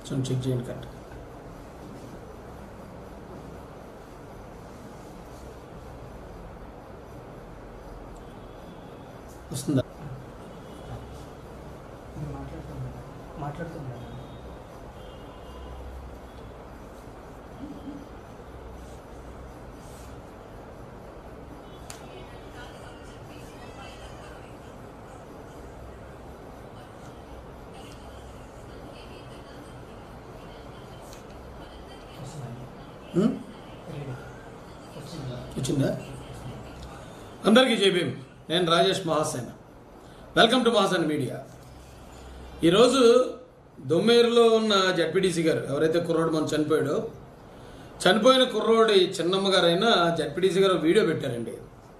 చూడండి చెక్ చేయండి కరెక్ట్ వస్తుందా మాట్లాడుతున్నాను మాట్లాడుతున్నాను వస్తుందండి ఉం? రెడీ వచ్చిందా వచ్చిందా అందరికీ జైభీం నేను Rajesh Mahasena welcome to Mahasena media ఈరోజు దొమ్మేరులో ఉన్న జడ్పీటీసీ గారు ఎవరైతే కుర్రోడు మనం చనిపోయాడో చనిపోయిన కుర్రోడి చిన్నమ్మ గారైన జడ్పీటీసీ గారు ఒక వీడియో పెట్టారండి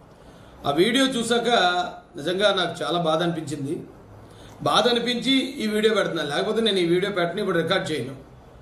ఆ వీడియో చూసాక నిజంగా నాకు చాలా బాధ అనిపించింది బాధ అనిపించి ఈ వీడియో పెడుతున్నాను లేకపోతే నేను ఈ వీడియో పెట్టని ఇప్పుడు రికార్డ్ చేయను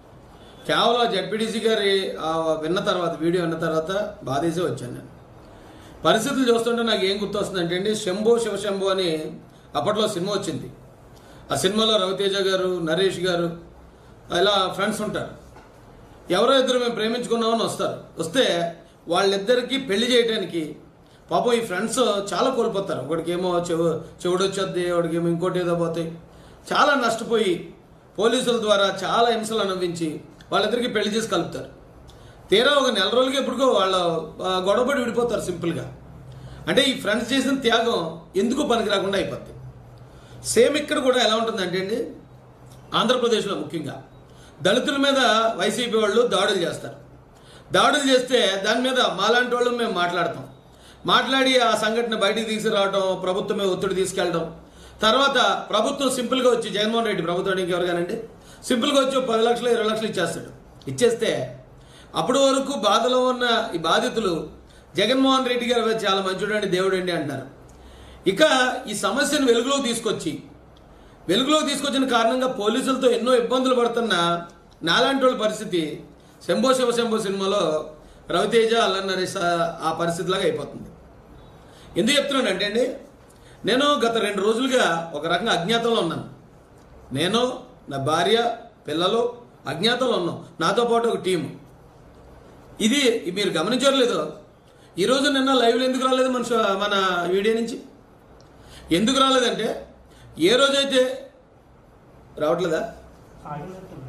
కేవలం జడ్పీటీసీ గారి ఆ విన్న తర్వాత వీడియో విన్న తర్వాత బాధేసే వచ్చాను నేను పరిస్థితులు చూస్తుంటే నాకు ఏం గుర్తొస్తుందంటే అండి శంభో శివశంభో అని అప్పట్లో సినిమా వచ్చింది ఆ సినిమాలో రవితేజ గారు నరేష్ గారు ఇలా ఫ్రెండ్స్ ఉంటారు ఎవరో ఇద్దరు మేము ప్రేమించుకున్నామని వస్తారు వస్తే వాళ్ళిద్దరికి పెళ్లి చేయడానికి పాపం ఈ ఫ్రెండ్స్ చాలా కోల్పోతారు ఒకడికేమో చెవు చెవుడు వచ్చొద్ది ఒకడికేమో ఇంకోటి ఏదో పోతాయి చాలా నష్టపోయి పోలీసుల ద్వారా చాలా హింసలు అనుభవించి వాళ్ళిద్దరికి పెళ్లి చేసి కలుపుతారు తీరా ఒక నెల రోజులకి ఎప్పుడుకో వాళ్ళు ఆ, గొడవపడి విడిపోతారు సింపుల్గా అంటే ఈ ఫ్రెండ్స్ చేసిన త్యాగం ఎందుకు పనికి రాకుండా అయిపోద్ది సేమ్ ఇక్కడ కూడా ఎలా ఉంటుందంటే అండి ఆంధ్రప్రదేశ్లో ముఖ్యంగా దళితుల మీద వైసీపీ వాళ్ళు దాడులు చేస్తారు దాడులు చేస్తే దాని మీద మాలాంటి వాళ్ళు మేము మాట్లాడతాం మాట్లాడి ఆ సంఘటన బయటికి తీసుకురావడం ప్రభుత్వమే ఒత్తిడి తీసుకెళ్ళడం తర్వాత ప్రభుత్వం సింపుల్గా వచ్చి జగన్మోహన్ రెడ్డి ప్రభుత్వానికి ఎవరు కానండి సింపుల్గా వచ్చి ఓ పది లక్షలు ఇరవై లక్షలు ఇచ్చేస్తాడు ఇచ్చేస్తే అప్పటి వరకు బాధలో ఉన్న ఈ బాధితులు జగన్మోహన్ రెడ్డి గారు చాలా మంచివాడండి దేవుడండి అంటున్నారు ఇక ఈ సమస్యను వెలుగులోకి తీసుకొచ్చి వెలుగులోకి తీసుకొచ్చిన కారణంగా పోలీసులతో ఎన్నో ఇబ్బందులు పడుతున్న నాలాంటి వాళ్ళ పరిస్థితి శంభో శివ శంభో సినిమాలో రవితేజ అల్ల నరేష్ ఆ- ఆ పరిస్థితిలాగా అయిపోతుంది ఎందుకు చెప్తున్నానంటే అండి నేను గత రెండు రోజులుగా ఒక రకంగా అజ్ఞాతంలో ఉన్నాను నేను నా భార్య పిల్లలు అజ్ఞాతంలో ఉన్నాం నాతో పాటు ఒక టీము ఇది మీరు గమనించారు లేదో ఈరోజు నిన్న లైవ్లో ఎందుకు రాలేదు మన షో- మన వీడియో నుంచి ఎందుకు రాలేదంటే ఏ రోజైతే రావట్లేదా ఆడినట్టున్నా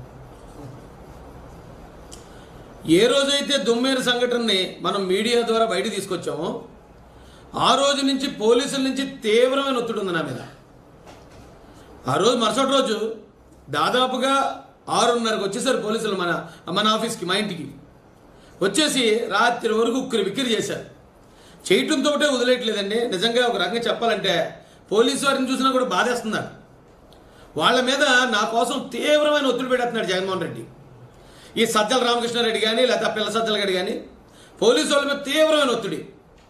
ఏ రోజైతే దుమ్మేరు సంఘటనని మనం మీడియా ద్వారా బయట తీసుకొచ్చామో ఆ రోజు నుంచి పోలీసుల నుంచి తీవ్రమైన ఒత్తిడి ఉంది నా మీద ఆ రోజు మరుసటి రోజు దాదాపుగా ఆరున్నరకు వచ్చేసారు పోలీసులు మన మన ఆఫీస్కి మా ఇంటికి వచ్చేసి రాత్రి వరకు ఉక్కిరి బిక్కిరి చేశారు చేయటంతో వదిలేయట్లేదండి నిజంగా ఒక రకంగా చెప్పాలంటే పోలీసు వారిని చూసినా కూడా బాధేస్తున్నారు వాళ్ళ మీద నా కోసం తీవ్రమైన ఒత్తిడి పెడుతున్నాడు జగన్మోహన్ రెడ్డి ఈ సజ్జల రామకృష్ణారెడ్డి కానీ లేదా పిల్ల సజ్జల గడి కానీ పోలీసు వాళ్ళ మీద తీవ్రమైన ఒత్తిడి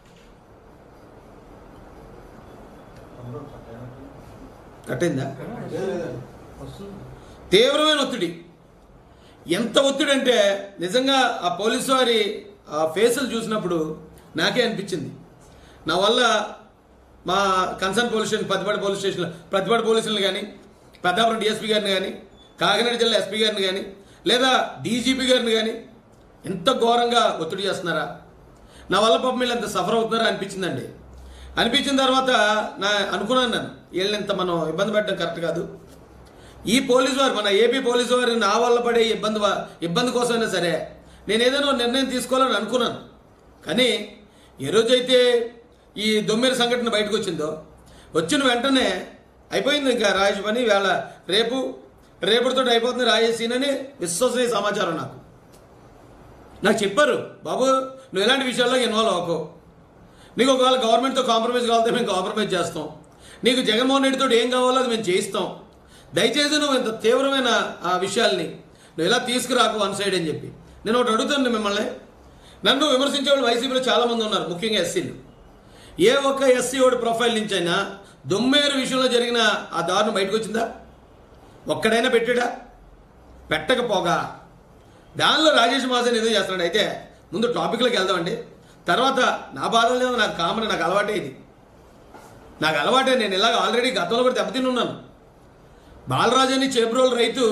కట్టిందా వస్తుంది తీవ్రమైన ఒత్తిడి ఎంత ఒత్తిడి అంటే నిజంగా ఆ పోలీసు వారి ఆ ఫేసులు చూసినప్పుడు నాకే అనిపించింది నా వల్ల మా concern police station Prathipadu police station Prathipadu పోలీసులను కానీ పెద్దాపురం డిఎస్పీ గారిని కానీ కాకినాడ జిల్లా ఎస్పీ గారిని కానీ లేదా డీజీపీ గారిని కానీ ఎంత ఘోరంగా ఒత్తిడి చేస్తున్నారా నా వల్ల పాపం వీళ్ళు ఎంత సఫర్ అవుతున్నారా అనిపించిందండి అనిపించిన తర్వాత నా అనుకున్నాను నేను వీళ్ళని ఇంత మనం ఇబ్బంది పెట్టడం కరెక్ట్ కాదు ఈ పోలీసు వారు మన ఏపీ పోలీసు వారు నా వల్ల పడే ఇబ్బంది వా- ఇబ్బంది కోసమైనా సరే నేను ఏదైనా ఒక నిర్ణయం తీసుకోవాలని అనుకున్నాను కానీ ఏ రోజైతే ఈ దొమ్మిరి సంఘటన బయటకు వచ్చిందో వచ్చిన వెంటనే అయిపోయింది ఇంకా రాజేష్ పని వేళ రేపు రేపటితో అయిపోతుంది రాజేష్ సీన్ అని విశ్వసనీయ సమాచారం నాకు నాకు చెప్పారు బాబు నువ్వు ఎలాంటి విషయాల్లో ఇన్వాల్వ్ అవ్వకు నీకు ఒకవేళ గవర్నమెంట్తో కాంప్రమైజ్ కావాలంటే మేము కాంప్రమైజ్ చేస్తాం నీకు జగన్మోహన్ రెడ్డితో ఏం కావాలో అది మేము చేయిస్తాం దయచేసి నువ్వు ఇంత తీవ్రమైన ఆ విషయాల్ని నువ్వు ఇలా తీసుకురాకు వన్ సైడ్ అని చెప్పి నేను ఒకటి అడుగుతాను మిమ్మల్ని నన్ను విమర్శించే వాళ్ళు వైసీపీలో చాలా మంది ఉన్నారు ముఖ్యంగా ఎస్సీలు ఏ ఒక్క ఎస్సీ ఓడి ప్రొఫైల్ నుంచి అయినా దొమ్మేరు విషయంలో జరిగిన ఆ దారుణం బయటకు వచ్చిందా ఒక్కడైనా పెట్టాడా పెట్టకపోగా దానిలో రాజేష్ మాసన్ ఏదో చేస్తున్నాడు అయితే ముందు టాపిక్లోకి వెళ్దామండి తర్వాత నా బాధ లేదు నాకు కామన్ నాకు అలవాటే ఇది నాకు అలవాటే నేను ఇలాగ ఆల్రెడీ గతంలో కూడా దెబ్బతిని ఉన్నాను బాలరాజు అని చేబ్రోల్ రైతు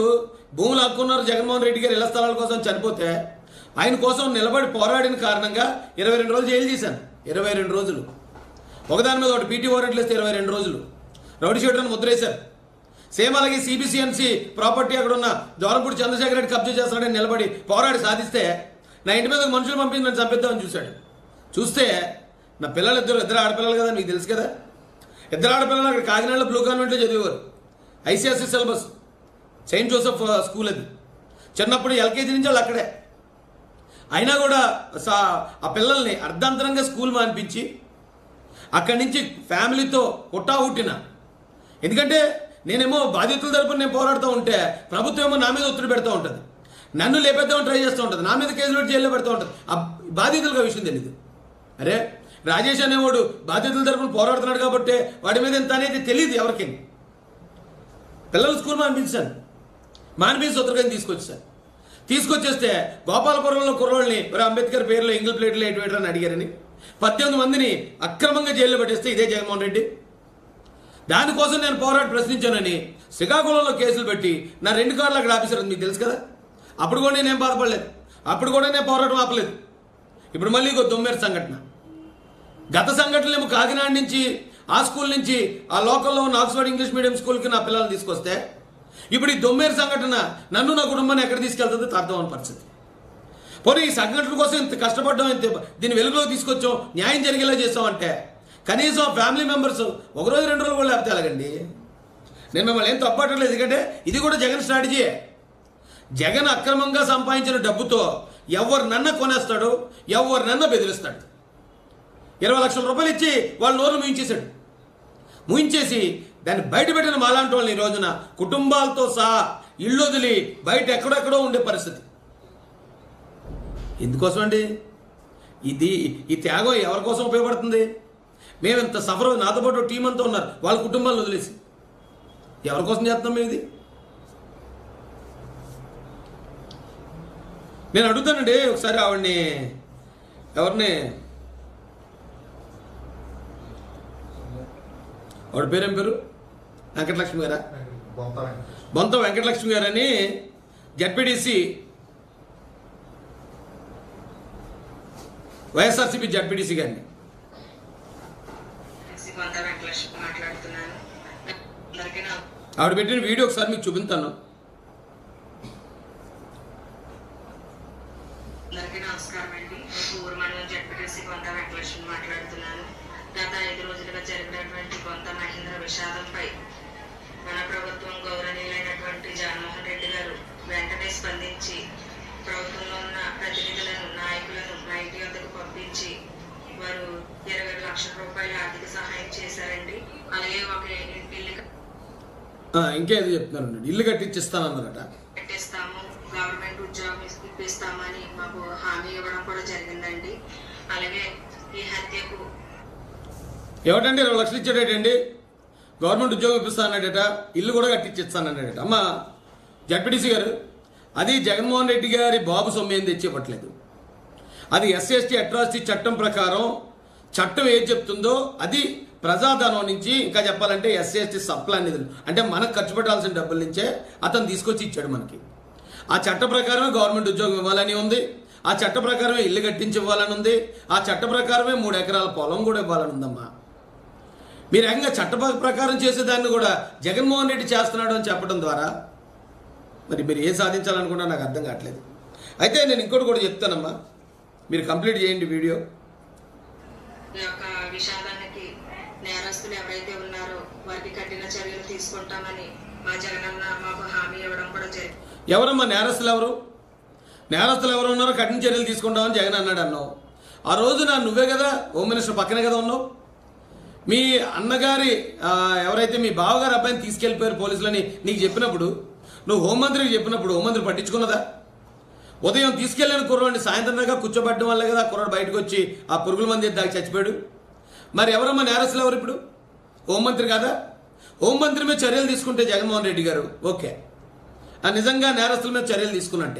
భూములు హక్కున్నారు జగన్మోహన్ రెడ్డి గారు ఇళ్ల స్థలాల కోసం చనిపోతే ఆయన కోసం నిలబడి పోరాడిన కారణంగా ఇరవై రెండు రోజులు జైలు చేశాను ఇరవై రెండు రోజులు ఒకదాని మీద ఒకటి పీటీ ఓరెట్లు వేస్తే ఇరవై రెండు రోజులు రౌడీ షీటర్ని ముద్రేశారు సేమ్ అలాగే సిబిసిఎన్సి ప్రాపర్టీ అక్కడ ఉన్న దోరంపూడి చంద్రశేఖర రెడ్డి కబ్జా చేస్తాడని నిలబడి పోరాడి సాధిస్తే నా ఇంటి మీద మనుషులు పంపించి నన్ను చంపిద్దామని చూశాడు చూస్తే నా పిల్లలు ఇద్దరు ఇద్దరు ఆడపిల్లలు కదా మీకు తెలుసు కదా ఇద్దరు ఆడపిల్లలు అక్కడ కాకినాడలో బ్లూ కాన్వెంట్లో చదివేవారు ఐసిఎస్సి సిలబస్ సెయింట్ జోసెఫ్ ఆ, స్కూల్ అది చిన్నప్పుడు ఎల్కేజీ నుంచి వాళ్ళు అక్కడే అయినా కూడా సా ఆ పిల్లల్ని అర్ధాంతరంగా స్కూల్ మానిపించి అక్కడి నుంచి ఫ్యామిలీతో పుట్టా పుట్టిన ఎందుకంటే నేనేమో బాధితుల తరపున నేను పోరాడుతూ ఉంటే ప్రభుత్వం ఏమో నా మీద ఒత్తిడి పెడతా ఉంటుంది నన్ను లేపేద్దామని ట్రై చేస్తూ ఉంటుంది నా మీద కేసులు పెట్టి జైల్లో పెడతా ఉంటుంది ఆ బాధితులకు ఆ విషయం తెలియదు అరే రాజేష్ అనేవాడు బాధితుల తరపున పోరాడుతున్నాడు కాబట్టి వాడి మీద ఎంత అనేది తెలియదు ఎవరికి పిల్లలు స్కూల్ మానిపించాను మానిపించి ఉత్తరకాయని తీసుకొచ్చాను తీసుకొచ్చేస్తే గోపాలపురంలో కుర్రోళ్ళని మరి అంబేద్కర్ పేరులో ఇంగిల్ ప్లేట్లు ఎటు పెట్టరని అడిగారని పద్దెనిమిది మందిని అక్రమంగా జైల్లో పెట్టేస్తే ఇదే జగన్మోహన్ రెడ్డి దానికోసం నేను పోరాట ప్రశ్నించానని శ్రీకాకుళంలో కేసులు పెట్టి నా రెండు కార్లు అక్కడ ఆఫీసర్ ఉంది మీకు తెలుసు కదా అప్పుడు కూడా నేనేం బాధపడలేదు అప్పుడు కూడా నేను పోరాటం ఆపలేదు ఇప్పుడు మళ్ళీ ఇంకో దొమ్మేరు సంఘటన గత సంఘటనలేమో కాకినాడ నుంచి ఆ స్కూల్ నుంచి ఆ లోకల్లో ఉన్న ఆక్స్ఫర్డ్ ఇంగ్లీష్ మీడియం స్కూల్కి నా పిల్లల్ని తీసుకొస్తే ఇప్పుడు ఈ దొమ్మేరు సంఘటన నన్ను నా కుటుంబాన్ని ఎక్కడ తీసుకెళ్తుందో అర్థం అని పరిస్థితి పోనీ ఈ సంఘటన కోసం ఇంత కష్టపడ్డాం ఇంత దీన్ని వెలుగులో తీసుకొచ్చాం న్యాయం జరిగేలా చేసాం అంటే కనీసం ఫ్యామిలీ మెంబర్స్ ఒక రోజు రెండు రోజులు కూడా లేకపోతే ఎలాగండి నేను మిమ్మల్ని ఏం తప్పట్లేదు ఎందుకంటే ఇది కూడా జగన్ స్ట్రాటజీయే జగన్ అక్రమంగా సంపాదించిన డబ్బుతో ఎవరినన్నా కొనేస్తాడు ఎవరినన్నా బెదిరిస్తాడు ఇరవై లక్షల రూపాయలు ఇచ్చి వాళ్ళ నోరు ముయించేశాడు ముయించేసి దాన్ని బయట పెట్టిన మాలాంటి వాళ్ళని ఈ రోజున కుటుంబాలతో సహా ఇల్లు వదిలి బయట ఎక్కడెక్కడో ఉండే పరిస్థితి ఎందుకోసం అండి ఇది ఈ త్యాగం ఎవరి కోసం ఉపయోగపడుతుంది మేము ఇంత సఫర్ నాతో పాటు టీం అంతా ఉన్నారు వాళ్ళ కుటుంబాలను వదిలేసి ఎవరి కోసం చేస్తున్నాం మేము ఇది నేను అడుగుతానండి ఒకసారి ఆవిడ్ని ఎవరిని ఆవిడ పేరేం పేరు వెంకటలక్ష్మి గారా బొంత వెంకటలక్ష్మి గారని జడ్పీడీసీ వైఎస్ఆర్సీపీ జడ్పీడీసీ గారిని కొంత వెంకటలక్ష్మి మాట్లాడుతున్నాను అందరికీ నా ఆవిడ పెట్టిన వీడియో ఒకసారి మీకు చూపిస్తాను అందరికీ నమస్కారం అండి నేను ఊరు మండలం జడ్పీటీసీ కొంత వెంకటలక్ష్మి మాట్లాడుతున్నాను గత ఐదు రోజులుగా జరిగినటువంటి కొంత మహేంద్ర విషాదంపై మన ప్రభుత్వం గౌరవనీయులైనటువంటి జగన్మోహన్ రెడ్డి గారు వెంటనే స్పందించి ప్రభుత్వంలో ఉన్న ప్రతినిధులను నాయకులను మా ఇంటి వద్దకు పంపించి వారు ఇరవై లక్షల రూపాయల ఆర్థిక సహాయం చేశారండి అలాగే ఒక ఇల్లు ఆ, ఇంకేదో చెప్తున్నారండి ఇల్లు కట్టించిస్తానన్నారట పెట్టేస్తాము గవర్నమెంట్ ఉద్యోగం ఇస్- ఇప్పిస్తామని మాకు హామీ ఇవ్వడం కూడా జరిగిందండి అలాగే ఈ హత్యకు ఏమిటండి ఇరవై లక్షలు ఇచ్చాడేటండి గవర్నమెంట్ ఉద్యోగం ఇప్పిస్తానడట ఇల్లు కూడా కట్టించిస్తానన్నాడట అమ్మ జడ్పీటీసీ గారు అది జగన్మోహన్ రెడ్డి గారి బాబు సొమ్ము ఏం తెచ్చి ఇవ్వట్లేదు అది ఎస్సీ ఎస్టీ అట్రాసిటీ చట్టం ప్రకారం చట్టం ఏం చెప్తుందో అది ప్రజాధనం నుంచి ఇంకా చెప్పాలంటే ఎస్సీ ఎస్టీ సప్లా నిధులు అంటే మనకు ఖర్చు పెట్టాల్సిన డబ్బుల నుంచే అతను తీసుకొచ్చి ఇచ్చాడు మనకి ఆ చట్ట ప్రకారమే గవర్నమెంట్ ఉద్యోగం ఇవ్వాలని ఉంది ఆ చట్ట ప్రకారమే ఇల్లు కట్టించి ఇవ్వాలని ఉంది ఆ చట్ట ప్రకారమే మూడు ఎకరాల పొలం కూడా ఇవ్వాలని ఉందమ్మా మీరు ఏకంగా చట్ట ప్రకారం చేసేదాన్ని కూడా జగన్మోహన్ రెడ్డి చేస్తున్నాడు అని చెప్పడం ద్వారా మరి మీరు ఏం సాధించాలనుకున్నా నాకు అర్థం కావట్లేదు అయితే నేను ఇంకోటి కూడా చెప్తానమ్మా మీరు కంప్లీట్ చేయండి వీడియో ఈ యొక్క విషాదానికి నేరస్తులు ఎవరైతే ఉన్నారో వారికి కఠిన చర్యలు తీసుకుంటామని మా జగనన్న మాకు హామీ ఇవ్వడం కూడా జరిగింది ఎవరమ్మా నేరస్తులు ఎవరు నేరస్తులు ఎవరు ఉన్నారో కఠిన చర్యలు తీసుకుంటామని జగన్ అన్నాడు అన్నావు ఆ రోజున నువ్వే కదా హోమ్ మినిస్టర్ పక్కనే కదా ఉన్నావు మీ అన్నగారి ఆ, ఎవరైతే మీ బావగారి అబ్బాయిని తీసుకెళ్ళిపోయారు పోలీసులని నీకు చెప్పినప్పుడు నువ్వు హోంమంత్రికి చెప్పినప్పుడు హోంమంత్రి పట్టించుకున్నదా ఉదయం తీసుకెళ్ళిన కుర్రోడిని సాయంత్రం దాకా కూర్చోబెట్టడం వల్లే కదా ఆ కుర్రోడు బయటకు వచ్చి ఆ పురుగుల మంది దాకా చచ్చిపోయాడు మరి ఎవరమ్మా నేరస్తులు ఎవరు ఇప్పుడు హోంమంత్రి కాదా హోంమంత్రి మీద చర్యలు తీసుకుంటే జగన్మోహన్ రెడ్డి గారు ఓకే ఆ నిజంగా నేరస్తుల మీద చర్యలు తీసుకున్నట్టే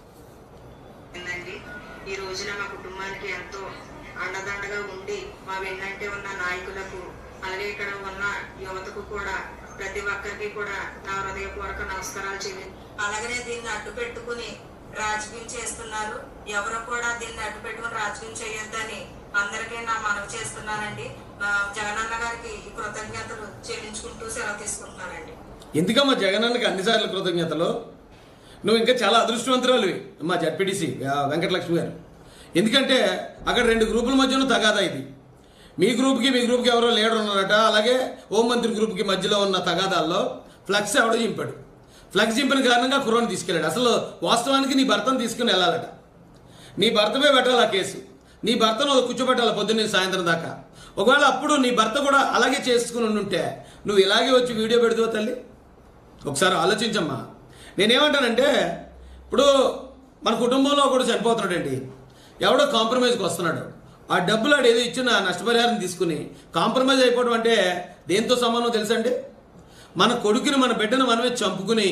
ఉందండి ఈ రోజున మా కుటుంబానికి ఎంతో అండదండగా ఉండి మా వెన్నంటే ఉన్న నాయకులకు అలాగే ఇక్కడ ఉన్న యువతకు కూడా ప్రతి ఒక్కరికి కూడా నా హృదయపూర్వక నమస్కారాలు చెల్లి అలాగనే దీన్ని అడ్డు పెట్టుకుని రాజకీయం చేస్తున్నారు ఎవరు కూడా దీన్ని అడ్డు పెట్టుకుని రాజకీయం చేయొద్దని అందరికీ నా మనవి చేస్తున్నానండి ఆ, జగనన్న గారికి ఈ కృతజ్ఞతలు చెల్లించుకుంటూ సెలవు తీసుకుంటున్నానండి ఎందుకమ్మా జగనన్నకి అన్నిసార్లు కృతజ్ఞతలు నువ్వు ఇంకా చాలా అదృష్టవంతురాలివి మా జడ్పీటీసీ వెంకటలక్ష్మి గారు ఎందుకంటే అక్కడ రెండు గ్రూపుల మధ్యన తగాదా ఇది మీ గ్రూప్కి మీ గ్రూప్కి ఎవరో లీడర్ ఉన్నారట అలాగే హోంమంత్రి గ్రూప్కి మధ్యలో ఉన్న తగాదాల్లో ఫ్లక్స్ ఎవడో చింపాడు ఫ్లక్స్ చింపిన కారణంగా కుర్రోని తీసుకెళ్ళాడు అసలు వాస్తవానికి నీ భర్తను తీసుకుని వెళ్ళాలట నీ భర్తపై పెట్టాలి ఆ కేసు నీ భర్తను కూర్చోబెట్టాలి పొద్దున్నే సాయంత్రం దాకా ఒకవేళ అప్పుడు నీ భర్త కూడా అలాగే చేసుకుని ఉంటే నువ్వు ఇలాగే వచ్చి వీడియో పెడుతావు తల్లి ఒకసారి ఆలోచించమ్మా నేనేమంటానంటే ఇప్పుడు మన కుటుంబంలో ఒకడు చనిపోతున్నాడండి ఎవడో కాంప్రమైజ్కి వస్తున్నాడు ఆ డబ్బులు ఆడు ఏదో ఇచ్చిన నష్టపరిహారం తీసుకుని కాంప్రమైజ్ అయిపోవడం అంటే దేంతో సమానం తెలుసండి మన కొడుకుని మన బిడ్డను మనమే చంపుకుని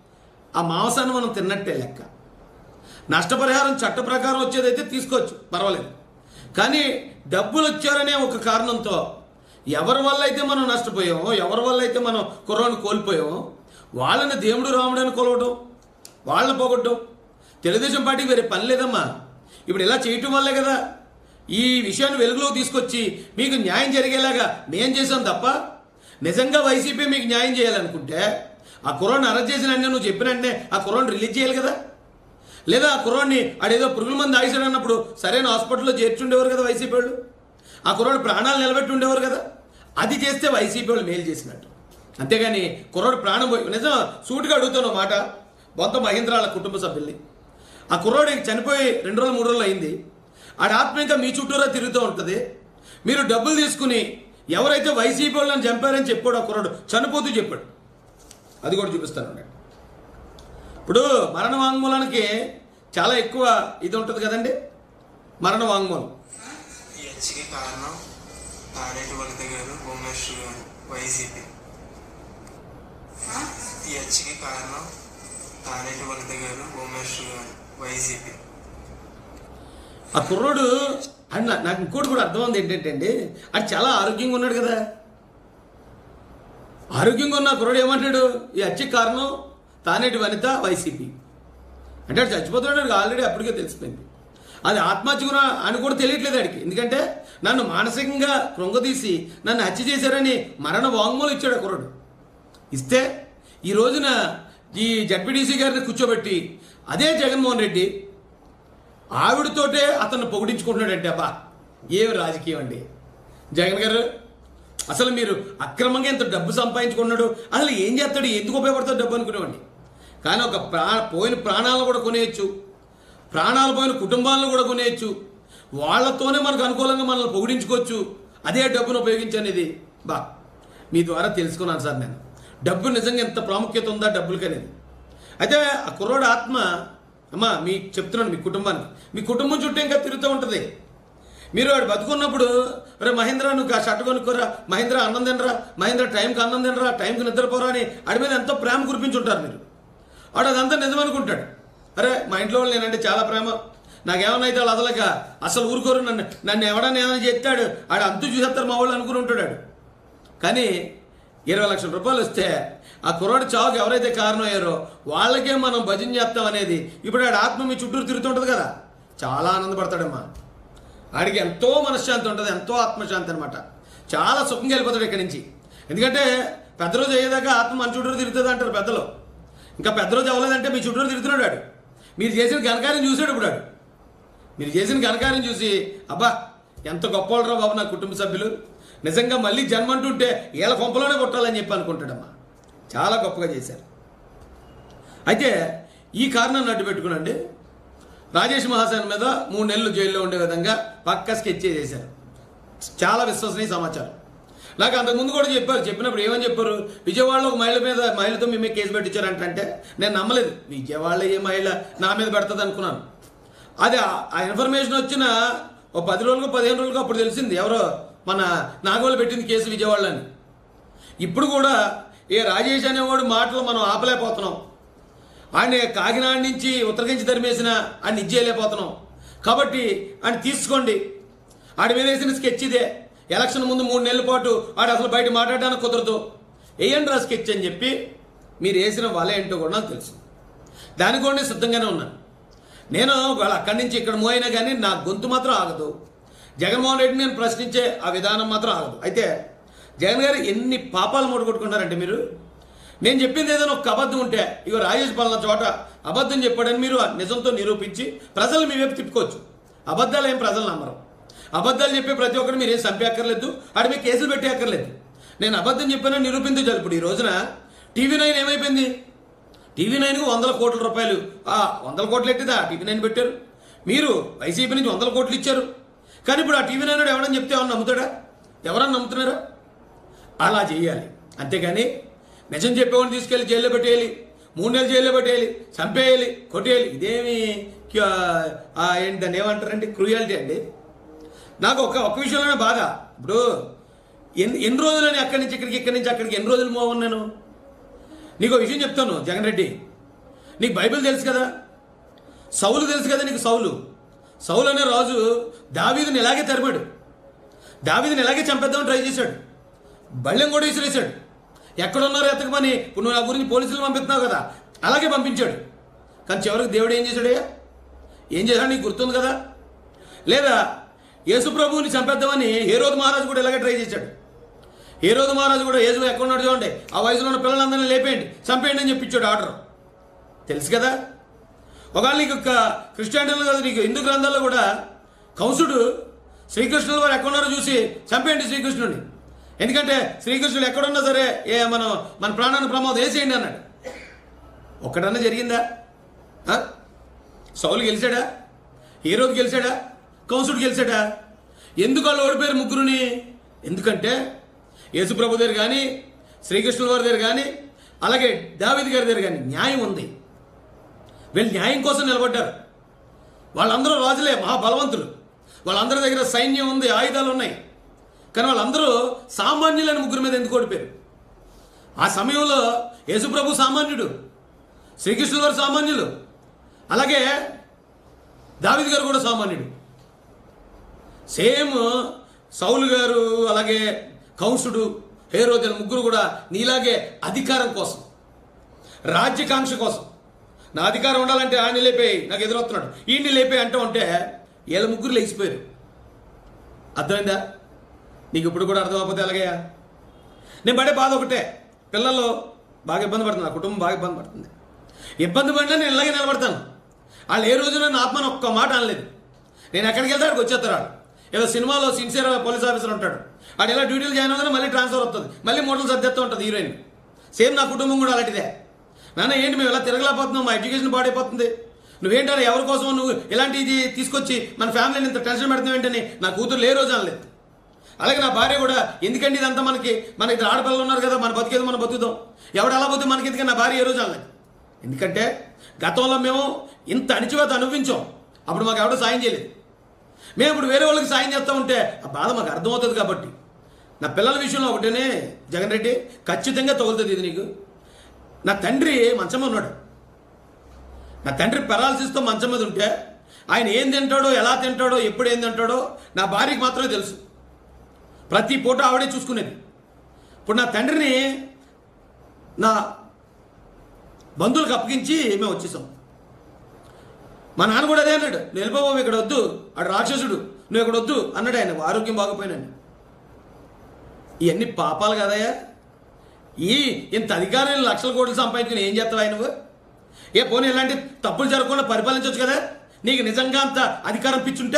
ఆ మాంసాన్ని మనం తిన్నట్టే లెక్క నష్టపరిహారం చట్ట ప్రకారం వచ్చేదైతే తీసుకోవచ్చు పర్వాలేదు కానీ డబ్బులు వచ్చారనే ఒక కారణంతో ఎవరి వల్ల అయితే మనం నష్టపోయామో ఎవరి వల్ల అయితే మనం కుర్రాన్ని కోల్పోయామో వాళ్ళని దేవుడు రాముడని కొలవడం వాళ్ళని పోగొట్టడం తెలుగుదేశం పార్టీకి వేరే పని లేదమ్మా ఇప్పుడు ఇలా చేయటం వల్లే కదా ఈ విషయాన్ని వెలుగులోకి తీసుకొచ్చి మీకు న్యాయం జరిగేలాగా మేం చేసాం తప్ప నిజంగా వైసీపీ మీకు న్యాయం చేయాలనుకుంటే ఆ కుర్రాన్ని అరెస్ట్ చేసిన వెంటనే నువ్వు చెప్పిన వెంటనే ఆ కుర్రాన్ని రిలీజ్ చేయాలి కదా లేదా ఆ కుర్రాన్ని ఆడేదో పురుగుల మంది ఆగిసాడు అన్నప్పుడు సరైన హాస్పిటల్లో చేర్చుండేవారు కదా వైసీపీ వాళ్ళు ఆ కుర్రాడు ప్రాణాలు నిలబెట్టి ఉండేవారు కదా అది చేస్తే వైసీపీ వాళ్ళు మేలు చేసినట్టు అంతేగాని కుర్రాడు ప్రాణం పోయి నిజం సూటిగా అడుగుతాను మాట బొంత మహేంద్రాల కుటుంబ సభ్యుల్ని ఆ కుర్రాడు చనిపోయి రెండు రోజులు మూడు రోజులు అయింది ఆడ ఆత్మ ఇంకా మీ చుట్టూరా తిరుగుతూ ఉంటుంది మీరు డబ్బులు తీసుకుని ఎవరైతే వైసీపీ వాళ్ళని చంపారని చెప్పాడు ఆ కుర్రాడు చనిపోతూ చెప్పాడు అది కూడా చూపిస్తాను నేను. ఇప్పుడు మరణ వాంగ్మూలానికి చాలా ఎక్కువ ఇది ఉంటుంది కదండి మరణ వాంగ్మూలం ఈ హత్యకి కారణం తానేటి వనిత గారు భువనేశ్వర్ గారు వైసీపీ ఈ హత్యకి కారణం తానేటి వనిత గారు భువనేశ్వర్ గారు వైసీపీ ఆ కుర్రోడు అండ్ నా- నాకు ఇంకోటి కూడా అర్థమైంది ఏంటంటే అండి అది చాలా ఆరోగ్యంగా ఉన్నాడు కదా ఆరోగ్యంగా ఉన్న ఆ కుర్రోడు ఏమంటాడు ఈ హత్యకి కారణం తానేటి వనిత వైసీపీ అంటే ఆడు చచ్చిపోతున్నాడు ఆడికి ఆల్రెడీ అప్పటికే తెలిసిపోయింది అది ఆత్మహత్య కూడా అని కూడా తెలియట్లేదు ఆడికి ఎందుకంటే నన్ను మానసికంగా కృంగదీసి నన్ను హత్య చేశారని మరణ వాంగ్మూలం ఇచ్చాడు ఆ కుర్రోడు ఇస్తే ఈ రోజున ఈ జడ్పీటీసీ గారిని కూర్చోబెట్టి అదే జగన్మోహన్ రెడ్డి ఆవిడతోటే అతన్ని పొగిడించుకుంటున్నాడంటే అబ్బా ఏం రాజకీయం అండి జగన్ గారు అసలు మీరు అక్రమంగా ఎంత డబ్బు సంపాదించుకున్నాడు అసలు ఏం చేస్తాడు ఎందుకు ఉపయోగపడతాడు డబ్బు అనుకునేవాడిని కానీ ఒక ప్రా పోయిన ప్రాణాలను కూడా కొనేయచ్చు ప్రాణాలు పోయిన కుటుంబాలను కూడా కొనేయచ్చు వాళ్ళతోనే మనకు అనుకూలంగా మనల్ని పొగిడించుకోవచ్చు అదే డబ్బును ఉపయోగించనేది బా మీ ద్వారా తెలుసుకున్నాను సార్ నేను డబ్బు నిజంగా ఎంత ప్రాముఖ్యత ఉందా డబ్బులకి అనేది అయితే ఆ కుర్రోడు ఆత్మ అమ్మా మీ చెప్తున్నాను మీ కుటుంబానికి మీ కుటుంబం చుట్టూ ఇంకా తిరుగుతూ ఉంటుంది మీరు వాడు బతుకున్నప్పుడు రే మహేంద్ర నువ్వు ఆ షర్ట్ కొనుక్కోరా మహేంద్ర అన్నం తినరా మహేంద్ర టైంకి అన్నం తినరా టైంకి నిద్రపోరా అని ఆడి మీద ఎంతో ప్రేమ కురిపించుంటారు మీరు వాడు అదంతా నిజమనుకుంటాడు అరే మా ఇంట్లో వాళ్ళు నేనంటే చాలా ప్రేమ నాకేమన్నా అయితే వాళ్ళు అదలక అసలు ఊరుకోరు నన్ను నన్ను ఎవడన్నా ఏమైనా చెప్తాడు ఆడు అంతు చూసేస్తారు మా వాళ్ళు అనుకుని ఉంటాడు ఆడు. కానీ ఇరవై లక్షల రూపాయలు వస్తే ఆ కుర్రాడు చావుకి ఎవరైతే కారణం అయ్యారో వాళ్ళకే మనం భజన చేస్తాం అనేది ఇప్పుడు ఆడ ఆత్మ మీ చుట్టూరు తిరుగుతుంటుంది కదా చాలా ఆనందపడతాడమ్మా ఆడికి ఎంతో మనశ్శాంతి ఉంటుంది ఎంతో ఆత్మశాంతి అనమాట చాలా సుఖంగా వెళ్ళిపోతాడు ఇక్కడి నుంచి ఎందుకంటే పెద్ద రోజు అయ్యేదాకా ఆత్మ మన చుట్టూరు తిరుగుతుంది అంటారు పెద్దలు ఇంకా పెద్ద రోజు అవ్వలేదంటే మీ చుట్టూరు తిరుగుతున్నాడు ఆడు మీరు చేసిన ఘనకార్యం చూశాడు ఇప్పుడు ఆడు మీరు చేసిన ఘనకార్యం చూసి అబ్బా ఎంత గొప్పవాళ్ళరా బాబు నా కుటుంబ సభ్యులు నిజంగా మళ్ళీ జన్మ అంటుంటే వీళ్ళ కొంపలోనే కొట్టాలని చెప్పి అనుకుంటాడమ్మా చాలా గొప్పగా చేశారు అయితే ఈ కారణాన్ని అడ్డు పెట్టుకునండి రాజేష్ మహాసేన్ మీద మూడు నెలలు జైల్లో ఉండే విధంగా పక్క స్కెచ్ చేశారు చాలా విశ్వసనీయ సమాచారం నాకు అంతకుముందు కూడా చెప్పారు చెప్పినప్పుడు ఏమని చెప్పారు విజయవాడలో ఒక మహిళ మీద మహిళతో మేమే కేసు పెట్టించారంట అంటే నేను నమ్మలేదు విజయవాడలో ఏ మహిళ నా మీద పెడుతుంది అనుకున్నాను అది ఆ- ఆ ఇన్ఫర్మేషన్ వచ్చిన ఓ పది రోజులకు పదిహేను రోజులకు అప్పుడు తెలిసింది ఎవరో మన నాగోలు పెట్టింది కేసు విజయవాడలో అని ఇప్పుడు కూడా ఏ రాజేష్ అనేవాడు మాటలు మనం ఆపలేకపోతున్నాం ఆయన కాకినాడ నుంచి ఉత్తరకించి తరిమేసిన ఆయన ఇచ్చేయలేకపోతున్నాం కాబట్టి ఆయన తీసుకోండి ఆడి మీద వేసిన స్కెచ్ ఇదే ఎలక్షన్ ముందు మూడు నెలల పాటు ఆడు అసలు బయట మాట్లాడడానికి కుదరదు వేయండి రా స్కెచ్ అని చెప్పి మీరు వేసిన వల ఏంటో కూడా నాకు తెలుసు దానికి కూడా నేను సిద్ధంగానే ఉన్నాను నేను వాళ్ళ అక్కడి నుంచి ఇక్కడ మూవ్ అయినా కానీ నా గొంతు మాత్రం ఆగదు జగన్మోహన్ రెడ్డిని నేను ప్రశ్నించే ఆ విధానం మాత్రం ఆగదు అయితే జగన్ గారు ఎన్ని పాపాలు మూడగొట్టుకుంటారంటే మీరు నేను చెప్పింది ఏదైనా ఒక అబద్ధం ఉంటే ఇగో రాజేష్ పలానా చోట అబద్ధం చెప్పాడని మీరు ఆ నిజంతో నిరూపించి ప్రజలు మీ వైపు తిప్పుకోవచ్చు అబద్ధాలు ఏం ప్రజలు నమ్మరు అబద్ధాలు చెప్పే ప్రతి ఒక్కరు మీరు ఏం చంపేక్కర్లేదు ఆడ మీకు కేసులు పెట్టేక్కర్లేదు నేను అబద్ధం చెప్పానని నిరూపించగలరు ఇప్పుడు ఈ రోజున టీవీ నైన్ ఏమైపోయింది టీవీ నైన్కు వందల కోట్ల రూపాయలు ఆ వందల కోట్లు ఎట్టిదా టీవీ నైన్ పెట్టారు మీరు వైసీపీ నుంచి వందల కోట్లు ఇచ్చారు కానీ ఇప్పుడు ఆ టీవీ నైన్ ఎవడని చెప్తే ఎవరన్నా నమ్ముతాడా ఎవరన్నా నమ్ముతున్నారా అలా చేయాలి అంతేగాని నిజం చెప్పేవాడిని తీసుకెళ్లి జైల్లో పెట్టేయాలి మూడు నెలలు జైల్లో పెట్టేయాలి చంపేయాలి కొట్టేయాలి ఇదేమి క్యా- ఆ ఏంటి దాన్ని ఏమంటారండి క్రూయాలిటీ అండి నాకు ఒక ఒక విషయంలోనే బాధ ఇప్పుడు ఎన్ని ఎన్ని రోజులని అక్కడి నుంచి ఇక్కడికి ఇక్కడి నుంచి అక్కడికి ఎన్ని రోజులు మూవ్ ఉన్నాను నీకు ఒక విషయం చెప్తాను జగన్ రెడ్డి నీకు బైబిల్ తెలుసు కదా సౌలు తెలుసు కదా నీకు సౌలు సౌలు అనే రాజు దావీదుని ఇలాగే తరిమాడు దావీదుని ఇలాగే చంపేద్దామని ట్రై చేశాడు బళ్ళెం కూడా విసిరేశాడు ఎక్కడున్నారో ఎతకమని ఇప్పుడు నువ్వు నా గురించి పోలీసులు పంపిస్తున్నావు కదా అలాగే పంపించాడు కానీ చివరికి దేవుడు ఏం చేశాడయ్యా ఏం చేశాడు నీకు గుర్తుంది కదా లేదా యేసు ప్రభువుని చంపేద్దామని ఏ రోజు మహారాజు కూడా ఇలాగే ట్రై చేశాడు ఏ రోజు మహారాజు కూడా యేసు ఎక్కడున్నాడు చూడండి ఆ వయసులో ఉన్న పిల్లలందరినీ లేపేయండి చంపేయండి అని చెప్పించాడు ఆర్డర్ తెలుసు కదా ఒకవేళ నీకు ఒక క్రిస్టియానిటీలో కదా నీకు హిందూ గ్రంథాల్లో కూడా కంసుడు శ్రీకృష్ణుల వారు ఎక్కడున్నారో చూసి చంపేయండి శ్రీకృష్ణుడిని ఎందుకంటే శ్రీకృష్ణుడు ఎక్కడున్నా సరే ఏ మనం మన ప్రాణాన్ని ప్రమాదం వేసేయండి అన్నాడు ఒక్కడన్నా జరిగిందా ఆ? సౌలు గెలిచాడా ఏ రోజు గెలిచాడా కంసుడు గెలిచాడా ఎందుకు వాళ్ళు ఓడిపోయారు ముగ్గురుని ఎందుకంటే యేసుప్రభు దగ్గర కానీ శ్రీకృష్ణుల వారి దగ్గర కానీ అలాగే దావిది గారి దగ్గర కానీ న్యాయం ఉంది వీళ్ళు న్యాయం కోసం నిలబడ్డారు వాళ్ళందరూ రాజులే మహాబలవంతులు వాళ్ళందరి దగ్గర సైన్యం ఉంది ఆయుధాలు ఉన్నాయి కానీ వాళ్ళందరూ సామాన్యులైన ముగ్గురు మీద ఎందుకు ఓడిపోయారు ఆ సమయంలో యేసుప్రభు సామాన్యుడు శ్రీకృష్ణుల వారు సామాన్యులు అలాగే దావిద్ గారు కూడా సామాన్యుడు సేమ్ సౌలు గారు అలాగే కంసుడు హేరోజన్ ముగ్గురు కూడా నీలాగే అధికారం కోసం రాజ్యకాంక్ష కోసం నా అధికారం ఉండాలంటే ఆయన లేపేయి నాకు ఎదురొస్తున్నాడు ఈయన్ని లేపే అంటూ ఉంటే వీళ్ళ ముగ్గురు లేచిపోయారు అర్థమైందా నీకు ఇప్పుడు కూడా అర్థమైపోతే ఎలాగయ్యా నేను పడే బాధ ఒకటే పిల్లలు బాగా ఇబ్బంది పడుతుంది నా కుటుంబం బాగా ఇబ్బంది పడుతుంది ఇబ్బంది పడినా నేను ఇలాగే నిలబడతాను వాళ్ళు ఏ రోజున నా ఆత్మని ఒక్క మాట అనలేదు నేను ఎక్కడికి వెళ్తే అక్కడికి వచ్చేస్తారు వాళ్ళు ఏదో సినిమాలో సిన్సియర్ పోలీస్ ఆఫీసర్ ఉంటాడు వాడు ఇలా డ్యూటీలు జాయిన్ అవుతానే మళ్ళీ ట్రాన్స్ఫర్ వస్తుంది మళ్ళీ మోడల్ సర్దేస్తూ ఉంటుంది హీరోయిన్ సేమ్ నా కుటుంబం కూడా అలాంటిదే నాన్న ఏంటి మేము ఇలా తిరగలేకపోతున్నాం మా ఎడ్యుకేషన్ పాడైపోతుంది నువ్వేంటారా ఎవరి కోసం నువ్వు ఇలాంటిది తీసుకొచ్చి మన ఫ్యామిలీని ఇంత టెన్షన్ పెడుతున్నావు ఏంటని నా కూతురు ఏ రోజు అనలేదు అలాగే నా భార్య కూడా ఎందుకండి ఇదంతా మనకి మన ఇద్దరు ఆడపిల్లలు ఉన్నారు కదా మన బతికేది మనం బతుకుదాం ఎవడు అలా పోతే మనకి ఎందుకని నా భార్య ఏ రోజు అనలేదు ఎందుకంటే గతంలో మేము ఇంత అణిచివేత అనుభవించాం అప్పుడు మాకు ఎవడో సాయం చేయలేదు మేము ఇప్పుడు వేరే వాళ్ళకి సాయం చేస్తూ ఉంటే ఆ బాధ మాకు అర్థమవుతుంది కాబట్టి నా పిల్లల విషయంలో ఒకటేనే జగన్ రెడ్డి ఖచ్చితంగా తగులుతుంది ఇది నీకు నా తండ్రి మంచం మీద ఉన్నాడు నా తండ్రి పెరాలసిస్తో మంచం మీద ఉంటే ఆయన ఏం తింటాడో ఎలా తింటాడో ఎప్పుడు ఏం తింటాడో నా భార్యకి మాత్రమే తెలుసు ప్రతి పూట ఆవిడే చూసుకునేది ఇప్పుడు నా తండ్రిని నా బంధువులకు అప్పగించి మేము వచ్చేసాం మా నాన్న కూడా అదే అన్నాడు నువ్వు వెళ్ళిపోబాబు ఇక్కడ వద్దు ఆడు రాక్షసుడు నువ్వు ఇక్కడ వద్దు అన్నాడు ఆయన ఆరోగ్యం బాగపోయినాను ఇవన్నీ పాపాలు కదయ్యా ఈ ఇంత అధికారం లక్షల కోట్లు సంపాదించుకుని ఏం చేస్తావా నువ్వు ఏ పోనీ ఇలాంటి తప్పులు జరగకుండా పరిపాలించవచ్చు కదా నీకు నిజంగా అంత అధికారం పిచ్చుంటే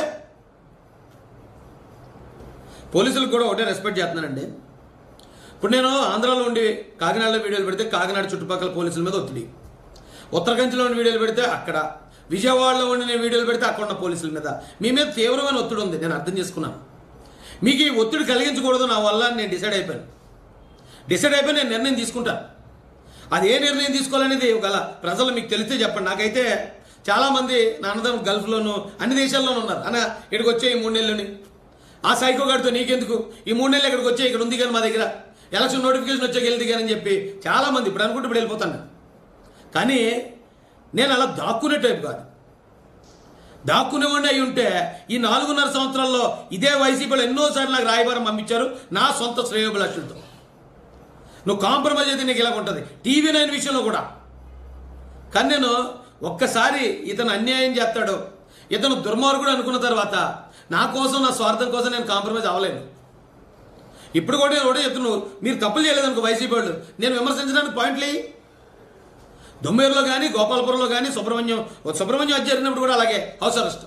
పోలీసులకు కూడా ఒకటే రెస్పెక్ట్ చేస్తున్నానండి ఇప్పుడు నేను ఆంధ్రాలో ఉండి కాకినాడలో వీడియోలు పెడితే కాకినాడ చుట్టుపక్కల పోలీసుల మీద ఒత్తిడి ఉత్తరకంచిలో ఉండి వీడియోలు పెడితే అక్కడ విజయవాడలో ఉండి నేను వీడియోలు పెడితే అక్కడ ఉన్న పోలీసుల మీద మీ మీద తీవ్రమైన ఒత్తిడి ఉంది నేను అర్థం చేసుకున్నాను మీకు ఈ ఒత్తిడి కలిగించకూడదు నా వల్ల అని నేను డిసైడ్ అయిపోయాను డిసైడ్ అయిపోయి నేను నిర్ణయం తీసుకుంటాను అది ఏ నిర్ణయం తీసుకోవాలనేది ఒకవేళ ప్రజలు మీకు తెలిస్తే చెప్పండి నాకైతే చాలామంది నా అన్నదమ్ములు గల్ఫ్లోను అన్ని దేశాల్లోనూ ఉన్నారు అన్న ఇక్కడికి వచ్చే ఈ మూడు నెలలని ఆ సైకో గారితో నీకెందుకు ఈ మూడు నెలలు ఇక్కడికి వచ్చే ఇక్కడ ఉంది కానీ మా దగ్గర ఎలక్షన్ నోటిఫికేషన్ వచ్చాక వెళ్తే కానీ చెప్పి చాలామంది ఇప్పుడు అనుకుంటే ఇప్పుడు వెళ్ళిపోతాను కానీ నేను అలా దాక్కునే టైప్ కాదు దాక్కునేవాడిని అయి ఉంటే ఈ నాలుగున్నర సంవత్సరాల్లో ఇదే వైసీపీలో ఎన్నోసార్లు నాకు రాయబారం పంపించారు నా సొంత శ్రేయోభిలాషులతో నువ్వు కాంప్రమైజ్ అయితే నీకు ఇలాగ ఉంటుంది టీవీ నైన్ విషయంలో కూడా కానీ నేను ఒక్కసారి ఇతను అన్యాయం చేస్తాడు ఇతను దుర్మార్గుడు అనుకున్న తర్వాత నా కోసం నా స్వార్థం కోసం నేను కాంప్రమైజ్ అవ్వలేను ఇప్పుడు కూడా నేను ఒకటే చెప్తున్నాను మీరు తప్పులు చేయలేదనుకో వైసీపీ వాళ్ళు నేను విమర్శించడానికి పాయింట్లు ఇయ్యి. దొమ్మేరులో కానీ గోపాలపురంలో కానీ సుబ్రహ్మణ్యం సుబ్రహ్మణ్యం అది జరిగినప్పుడు కూడా అలాగే హౌస్ అరెస్ట్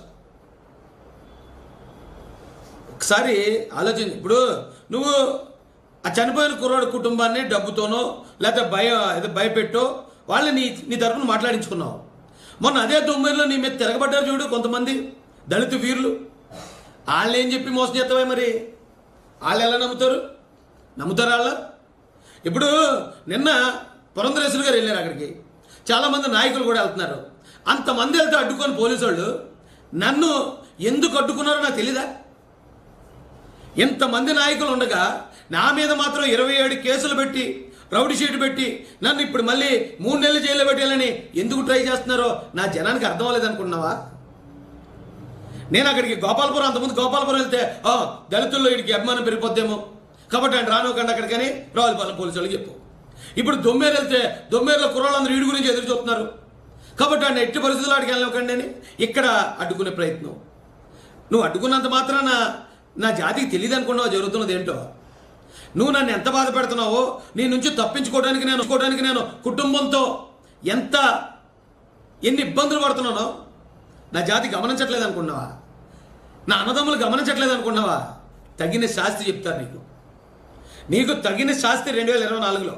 ఒకసారి ఆలోచించి ఇప్పుడు నువ్వు ఆ చనిపోయిన కుర్రాడు కుటుంబాన్ని డబ్బుతోనో లేకపోతే భయ ఏదో భయపెట్టో వాళ్ళని నీ నీ తరపున మాట్లాడించుకున్నావు మొన్న అదే తొమ్మిదిలో నీ మీద తిరగబడ్డారు చూడు కొంతమంది దళిత వీరులు వాళ్ళు ఏం చెప్పి మోసం చేస్తావా మరి వాళ్ళు ఎలా నమ్ముతారు నమ్ముతారు వాళ్ళ ఇప్పుడు నిన్న పురంధరేశ్వరి గారు వెళ్ళారు అక్కడికి చాలామంది నాయకులు కూడా వెళ్తున్నారు అంతమంది వెళ్తే అడ్డుకొని పోలీసు వాళ్ళు నన్ను ఎందుకు అడ్డుకున్నారో నాకు తెలీదా ఇంతమంది నాయకులు ఉండగా నా మీద మాత్రం ఇరవై ఏడు కేసులు పెట్టి రౌడీ షీట్ పెట్టి నన్ను ఇప్పుడు మళ్ళీ మూడు నెలలు జైల్లో పెట్టాలని ఎందుకు ట్రై చేస్తున్నారో నా జనానికి అర్థం అవ్వలేదనుకున్నావా నేను అక్కడికి గోపాలపురం అంతకుముందు గోపాలపురం వెళ్తే "ఆ, దళితుల్లో వీడికి అభిమానం పెరిగిపోద్దేమో కాబట్టి ఆయన రానివ్వకండి అక్కడికని రావులపాలెం పోలీసు వాళ్ళకి చెప్పు ఇప్పుడు దొమ్మేరు వెళ్తే దొమ్మేరులో కుర్రాళ్ళందరూ వీడి గురించి ఎదురు చూస్తున్నారు కాబట్టి ఆయన ఎట్టి పరిస్థితుల్లో అడిగి వెళ్ళనివ్వకండి అని ఇక్కడ అడ్డుకునే ప్రయత్నం నువ్వు అడ్డుకున్నంత మాత్రాన నా జాతికి తెలియదు అనుకున్నావు జరుగుతున్నది ఏంటో నువ్వు నన్ను ఎంత బాధ పెడుతున్నావో నీ నుంచి తప్పించుకోవడానికి నేను తప్పించుకోవడానికి నేను కుటుంబంతో ఎంత ఎన్ని ఇబ్బందులు పడుతున్నానో నా జాతి గమనించట్లేదు అనుకున్నావా నా అన్నదమ్ములు గమనించట్లేదు అనుకున్నావా తగిన శాస్తి చెప్తారు నీకు నీకు తగిన శాస్తి రెండు వేల ఇరవై నాలుగులో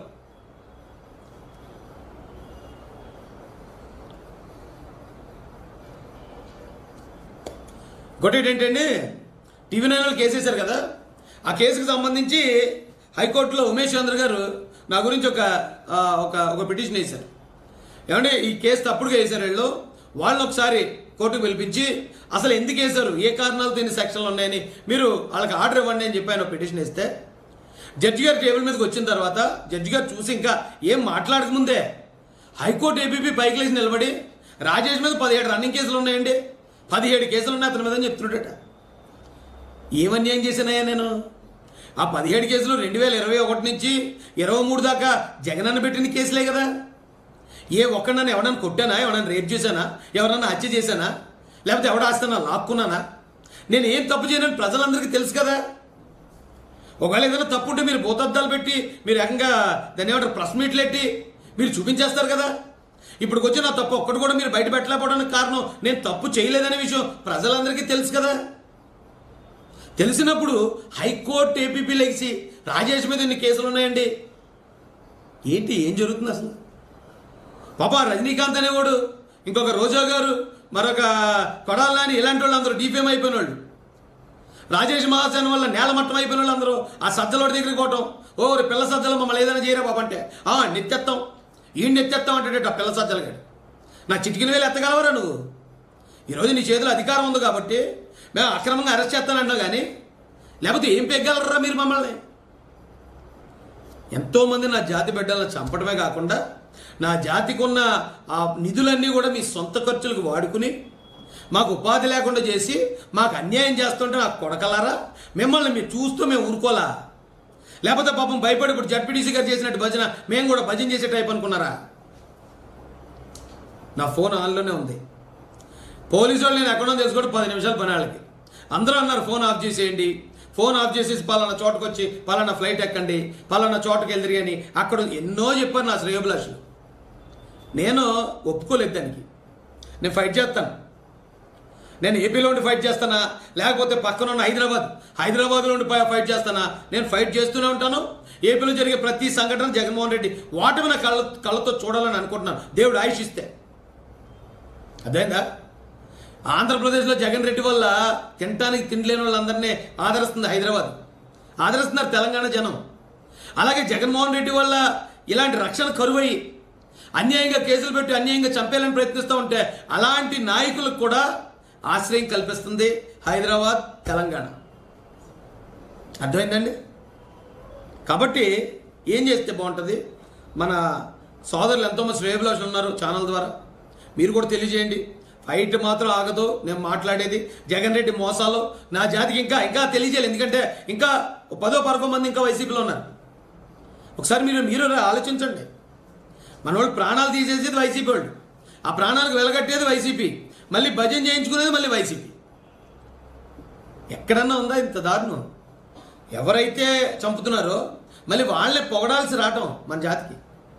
ఇంకోటి ఏంటంటే టీవీ నైన్ వాళ్ళు కేసు వేశారు కదా ఆ కేసుకు సంబంధించి హైకోర్టులో ఉమేష్ చంద్ర గారు నా గురించి ఒక ఆ, ఒక ఒక పిటిషన్ వేశారు ఏమంటే ఈ కేసు తప్పుడుగా వేశారు వీళ్ళు వాళ్ళని ఒకసారి కోర్టుకు పిలిపించి అసలు ఎందుకు వేశారు ఏ కారణాలతో ఇన్ని సెక్షన్లు ఉన్నాయని మీరు వాళ్ళకి ఆర్డర్ ఇవ్వండి అని చెప్పి ఆయన పిటిషన్ వేస్తే జడ్జి గారు టేబుల్ మీదకి వచ్చిన తర్వాత జడ్జి గారు చూసి ఇంకా ఏం మాట్లాడకముందే హైకోర్టు ఏబీపీ పైకి లేచి నిలబడి రాజేష్ మీద పదిహేడు రన్నింగ్ కేసులు ఉన్నాయండి పదిహేడు కేసులు ఉన్నాయి అతని మీద అని చెప్తున్నాడట ఏమన్యాయం చేశానయ్యా నేను ఆ పదిహేడు కేసులు రెండు వేల ఇరవై ఒకటి నుంచి ఇరవై మూడు దాకా జగనన్న పెట్టిన కేసులే కదా ఏ ఒక్కడన్నా ఎవడన్నా కొట్టానా ఎవడన్నా రేప్ చేశానా ఎవరన్నా హత్య చేశానా లేకపోతే ఎవడ ఆస్తానా లాక్కున్నానా నేను ఏం తప్పు చేయనని ప్రజలందరికీ తెలుసు కదా ఒకవేళ ఏదైనా తప్పు ఉంటే మీరు భూతద్దాలు పెట్టి మీరు ఏకంగా దాన్ని ఏమంటారు ప్రెస్ మీట్లు ఎట్టి మీరు చూపించేస్తారు కదా ఇప్పుడు వచ్చి నా తప్పు ఒక్కటి కూడా మీరు బయట పెట్టలేకపోవడానికి కారణం నేను తప్పు చేయలేదనే విషయం ప్రజలందరికీ తెలుసు కదా తెలిసినప్పుడు హైకోర్టు ఏపీపీ లెగిసి రాజేష్ మీద ఇన్ని కేసులు ఉన్నాయండి ఏంటి ఏం జరుగుతుంది అసలు పాప రజనీకాంత్ అనేవాడు ఇంకొక రోజా గారు మరొక కొడాలని ఇలాంటి వాళ్ళు అందరూ డీఫేమ్ అయిపోయిన వాళ్ళు రాజేష్ మహాసేన వల్ల నేలమట్టం అయిపోయిన వాళ్ళు అందరూ ఆ సజ్జలోడి దగ్గరికి పోవటం ఓ రే పిల్ల సజ్జలు మమ్మల్ని ఏదైనా చేయరా బాబు అంటే ఆ నెత్తెత్తాం ఈ నెత్తెత్తాం అంటే ఆ పిల్ల సజ్జలు గాడు నా చిటికిన వేలు ఎత్తగలవరా నువ్వు ఈరోజు నీ చేతిలో అధికారం ఉంది కాబట్టి మేము అక్రమంగా అరెస్ట్ చేస్తానంటున్నావు కానీ లేకపోతే ఏం పెగ్గలరా మీరు మమ్మల్ని ఎంతోమంది నా జాతి బిడ్డలను చంపడమే కాకుండా నా జాతికి ఉన్న ఆ నిధులన్నీ కూడా మీ సొంత ఖర్చులకు వాడుకుని మాకు ఉపాధి లేకుండా చేసి మాకు అన్యాయం చేస్తుంటే నాకు కొడకలారా మిమ్మల్ని మీరు చూస్తూ మేము ఊరుకోలా లేకపోతే పాపం భయపడి ఇప్పుడు జడ్పీటీసీ గారు చేసినట్టు భజన మేము కూడా భజన చేసే టైప్ అనుకున్నారా నా ఫోన్ ఆన్లోనే ఉంది పోలీసు వాళ్ళు నేను ఎక్కడో తెలుసుకోవడం పది నిమిషాలు పని వాళ్ళకి అందరూ అన్నారు ఫోన్ ఆఫ్ చేసేయండి ఫోన్ ఆఫ్ చేసేసి పలానా చోటకు వచ్చి పలానా ఫ్లైట్ ఎక్కండి పలానా చోటకి వెళ్దిరి అని అక్కడ ఎన్నో చెప్పారు నా శ్రేయోభిలాషులు నేను ఒప్పుకోలేదు దానికి నేను ఫైట్ చేస్తాను నేను ఏపీలో ఉండి ఫైట్ చేస్తానా లేకపోతే పక్కన ఉన్న హైదరాబాద్ హైదరాబాద్లో ఉండి ఫై- ఫైట్ చేస్తానా నేను ఫైట్ చేస్తూనే ఉంటాను ఏపీలో జరిగే ప్రతి సంఘటన జగన్మోహన్ రెడ్డి వాటిని నా కళ్ళ కళ్ళతో చూడాలని అనుకుంటున్నాను దేవుడు ఆయుష్ ఇస్తే అదేందా ఆంధ్రప్రదేశ్లో జగన్ రెడ్డి వల్ల తినటానికి తిండిలేని వాళ్ళందరినీ ఆదరిస్తుంది హైదరాబాద్ ఆదరిస్తున్నారు తెలంగాణ జనం అలాగే జగన్మోహన్ రెడ్డి వల్ల ఇలాంటి రక్షణ కరువై అన్యాయంగా కేసులు పెట్టి అన్యాయంగా చంపేయాలని ప్రయత్నిస్తూ ఉంటే అలాంటి నాయకులకు కూడా ఆశ్రయం కల్పిస్తుంది హైదరాబాద్ తెలంగాణ అర్థమైందండి కాబట్టి ఏం చేస్తే బాగుంటుంది మన సోదరులు ఎంతోమంది శ్రేయభిలాషులు ఉన్నారు ఛానల్ ద్వారా మీరు కూడా తెలియజేయండి ఫైట్ మాత్రం ఆగదు నేను మాట్లాడేది జగన్ రెడ్డి మోసాలు నా జాతికి ఇంకా ఇంకా తెలియజేయాలి ఎందుకంటే ఇంకా ఓ పదో పదకొండు మంది ఇంకా వైసీపీలో ఉన్నారు ఒకసారి మీరు మీరు ఆలోచించండి మన వాళ్ళు ప్రాణాలు తీసేసేది వైసీపీ వాళ్ళు ఆ ప్రాణాలకు వెలగట్టేది వైసీపీ మళ్ళీ భజన చేయించుకునేది మళ్ళీ వైసీపీ ఎక్కడన్నా ఉందా ఇంత దారుణం ఎవరైతే చంపుతున్నారో మళ్ళీ వాళ్ళే పొగడాల్సి రావటం మన జాతికి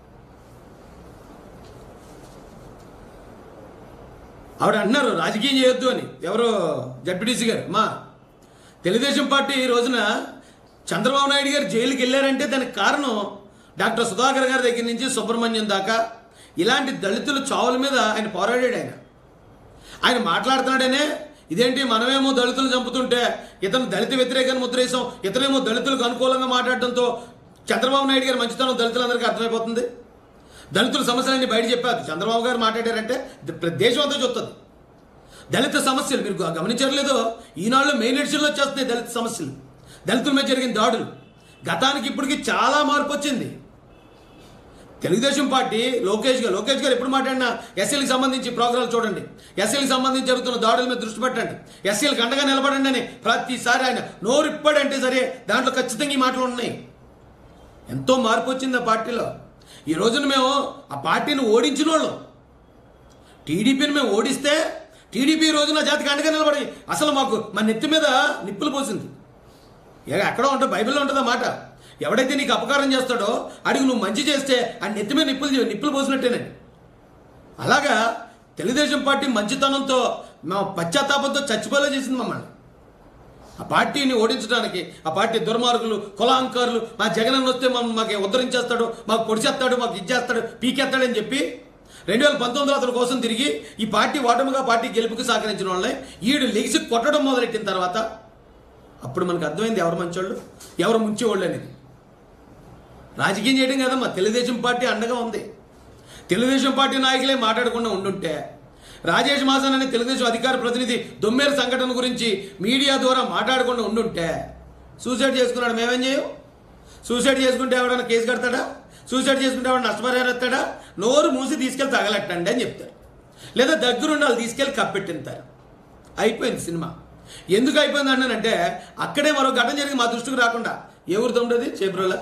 ఆవిడ అంటున్నారు రాజకీయం చేయొద్దు అని ఎవరో జడ్పీటీసీ గారు మా తెలుగుదేశం పార్టీ ఈ రోజున చంద్రబాబు నాయుడు గారు జైలుకి వెళ్ళారంటే దానికి కారణం డాక్టర్ సుధాకర్ గారి దగ్గర నుంచి సుబ్రహ్మణ్యం దాకా ఇలాంటి దళితుల చావుల మీద ఆయన పోరాడాడు ఆయన ఆయన మాట్లాడుతున్నాడనే ఇదేంటి మనమేమో దళితులు చంపుతుంటే ఇతను దళిత వ్యతిరేకాన్ని ముద్రేసాం ఇతనేమో దళితులకు అనుకూలంగా మాట్లాడడంతో చంద్రబాబు నాయుడు గారి మంచితనం దళితులందరికీ అర్థమైపోతుంది దళితుల సమస్యలన్నీ బయట చెప్పారు చంద్రబాబు గారు మాట్లాడారంటే ద- దేశం అంతా చూస్తుంది దళిత సమస్యలు మీరు గ- గమనించట్లేదో ఈనాళ్ళు మెయిన్ ఎడిషన్లో వచ్చేస్తున్నాయి దళిత సమస్యలు దళితుల మీద జరిగిన దాడులు గతానికి ఇప్పటికి చాలా మార్పు వచ్చింది తెలుగుదేశం పార్టీ లోకేష్ గారు లోకేష్ గారు ఎప్పుడు మాట్లాడినా ఎస్సీలకు సంబంధించి ప్రోగ్రాలు చూడండి ఎస్సీలకు సంబంధించి జరుగుతున్న దాడుల మీద దృష్టి పెట్టండి ఎస్సీలకు అండగా నిలబడండి అని ప్రతిసారి ఆయన నోరిప్పాడంటే సరే దాంట్లో ఖచ్చితంగా ఈ మాటలు ఉన్నాయి ఎంతో మార్పు వచ్చింది ఆ పార్టీలో ఈ రోజున మేము ఆ పార్టీని ఓడించిన వాళ్ళం టీడీపీని మేము ఓడిస్తే టీడీపీ ఈ రోజున జాతికి అండగా నిలబడి అసలు మాకు మా నెత్తి మీద నిప్పులు పోసింది ఏ ఎక్కడో ఉంటుంది బైబిల్లో ఉంటుంది మాట ఎవడైతే నీకు అపకారం చేస్తాడో అడిగి నువ్వు మంచి చేస్తే ఆ నెత్తి మీద నిప్పులు నిప్పులు పోసినట్టేనండి అలాగా తెలుగుదేశం పార్టీ మంచితనంతో మా పశ్చాత్తాపంతో చచ్చిపోలే చేసింది మమ్మల్ని ఆ పార్టీని ఓడించడానికి ఆ పార్టీ దుర్మార్గులు కులాంకారులు మా జగనన్న వస్తే మమ్మల్ని మాకు ఉద్ధరించేస్తాడు మాకు పొడిచేస్తాడు మాకు ఇచ్చేస్తాడు పీకేస్తాడని చెప్పి రెండు వేల పంతొమ్మిదిలో అతని కోసం తిరిగి ఈ పార్టీ ఓటమిగా పార్టీ గెలుపుకి సహకరించిన వాళ్ళని ఈడు లెగిసి కొట్టడం మొదలెట్టిన తర్వాత అప్పుడు మనకు అర్థమైంది ఎవరు మంచోళ్ళు ఎవరు ముంచేవాళ్ళు అనేది రాజకీయం చేయడం కదమ్మా తెలుగుదేశం పార్టీ అండగా ఉంది తెలుగుదేశం పార్టీ నాయకులే మాట్లాడకుండా ఉండుంటే రాజేష్ మాసన్ అనే తెలుగుదేశం అధికార ప్రతినిధి దొమ్మేరు సంఘటన గురించి మీడియా ద్వారా మాట్లాడకుండా ఉండుంటే సూసైడ్ చేసుకున్నాడు మేమేం చేయం సూసైడ్ చేసుకుంటే ఎవడన్నా కేసు కడతాడా సూసైడ్ చేసుకుంటే ఎవడన్నా నష్టపరిహారం ఎత్తాడా నోరు మూసి తీసుకెళ్ళి తగలెట్టండి అని చెప్తారు లేదా దగ్గరుండి వాళ్ళు తీసుకెళ్ళి కప్పెట్టింతారు అయిపోయింది సినిమా ఎందుకు అయిపోయింది అంటానంటే అక్కడే మరో ఘటన జరిగి మా దృష్టికి రాకుండా ఏ ఊరితో ఉండదు చేబ్రోలా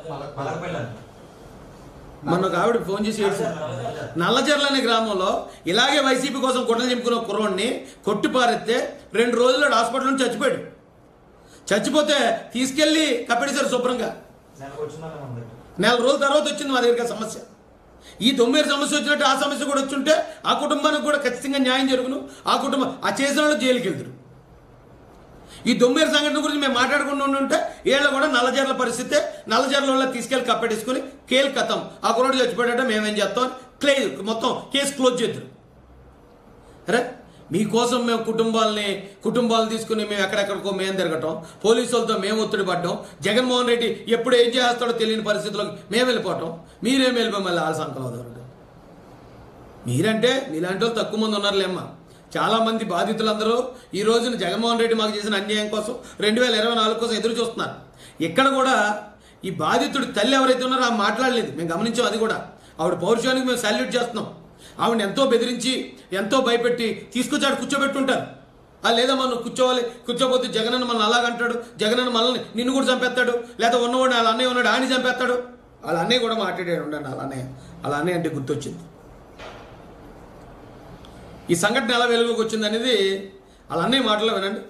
మొన్న ఒక ఆవిడ ఫోన్ చేసి ఏడ్చారు నల్లచెర్ల అనే గ్రామంలో ఇలాగే వైసీపీ కోసం గుడ్డలు చింపుకున్న కుర్రోడిని కొట్టి పారెత్తే రెండు రోజుల్లో హాస్పిటల్ నుంచి చచ్చిపోయాడు చచ్చిపోతే తీసుకెళ్లి కప్పెడేశారు శుభ్రంగా నెల రోజుల తర్వాత వచ్చింది మా దగ్గరికి ఆ సమస్య ఈ తొమ్మిది సమస్య వచ్చినట్టు ఆ సమస్య కూడా వచ్చుంటే ఆ కుటుంబానికి కూడా ఖచ్చితంగా న్యాయం జరుగును ఆ కుటుంబం ఆ చేసిన వాళ్ళు జైలుకి వెళ్తారు ఈ దొమ్మేరు సంఘటన గురించి మేము మాట్లాడుకుంటూ ఉంటే వీళ్ళ కూడా నల్లజర్ల పరిస్థితి నల్లజర్ల వల్ల తీసుకెళ్లి కప్పెట్టేసుకుని కేల్ కథం ఆ కుర్రోడు చచ్చిపోయాడంటే మేమేం చేస్తాం క్లే మొత్తం కేసు క్లోజ్ చేద్దరు అరే మీకోసం మేము కుటుంబాలని కుటుంబాలు తీసుకుని మేము ఎక్కడెక్కడికో మేము తిరగటం పోలీసు వాళ్ళతో మేము ఒత్తిడి పడ్డం జగన్మోహన్ రెడ్డి ఎప్పుడు ఏం చేస్తాడో తెలియని పరిస్థితుల్లోకి మేము వెళ్ళిపోవటం మీరేం వెళ్ళిపోయి మళ్ళీ ఆల సంకలం మీరంటే మీలాంటి వాళ్ళు తక్కువ మంది ఉన్నారులేమ్మా చాలా మంది బాధితులందరూ ఈ రోజున జగన్మోహన్ రెడ్డి మాకు చేసిన అన్యాయం కోసం రెండు వేల ఇరవై నాలుగు కోసం ఎదురు చూస్తున్నారు ఇక్కడ కూడా ఈ బాధితుడి తల్లి ఎవరైతే ఉన్నారో ఆమె మాట్లాడలేదు మేము గమనించాం అది కూడా ఆవిడ పౌరుషానికి మేము సాల్యూట్ చేస్తున్నాం ఆవిడ ఎంతో బెదిరించి ఎంతో భయపెట్టి తీసుకొచ్చాడు కూర్చోబెట్టుంటారు ఆ లేదా మనం కూర్చోవాలి కూర్చోపోతే జగనన్న మనల్ని అలాగంటాడు జగనన్న మనల్ని నిన్ను కూడా చంపేస్తాడు లేదా ఉన్నవాడు వాళ్ళ అన్నయ్య ఉన్నాడు ఆయన చంపేస్తాడు వాళ్ళ అన్నయ్య కూడా మాట్లాడాడు ఉండండి వాళ్ళ అన్నయ్య వాళ్ళ అన్నయ్య అంటే గుర్తొచ్చింది ఈ సంఘటన ఎలా వెలుగులోకి వచ్చింది అనేది వాళ్ళ అన్నయ్య మాటలో వినండి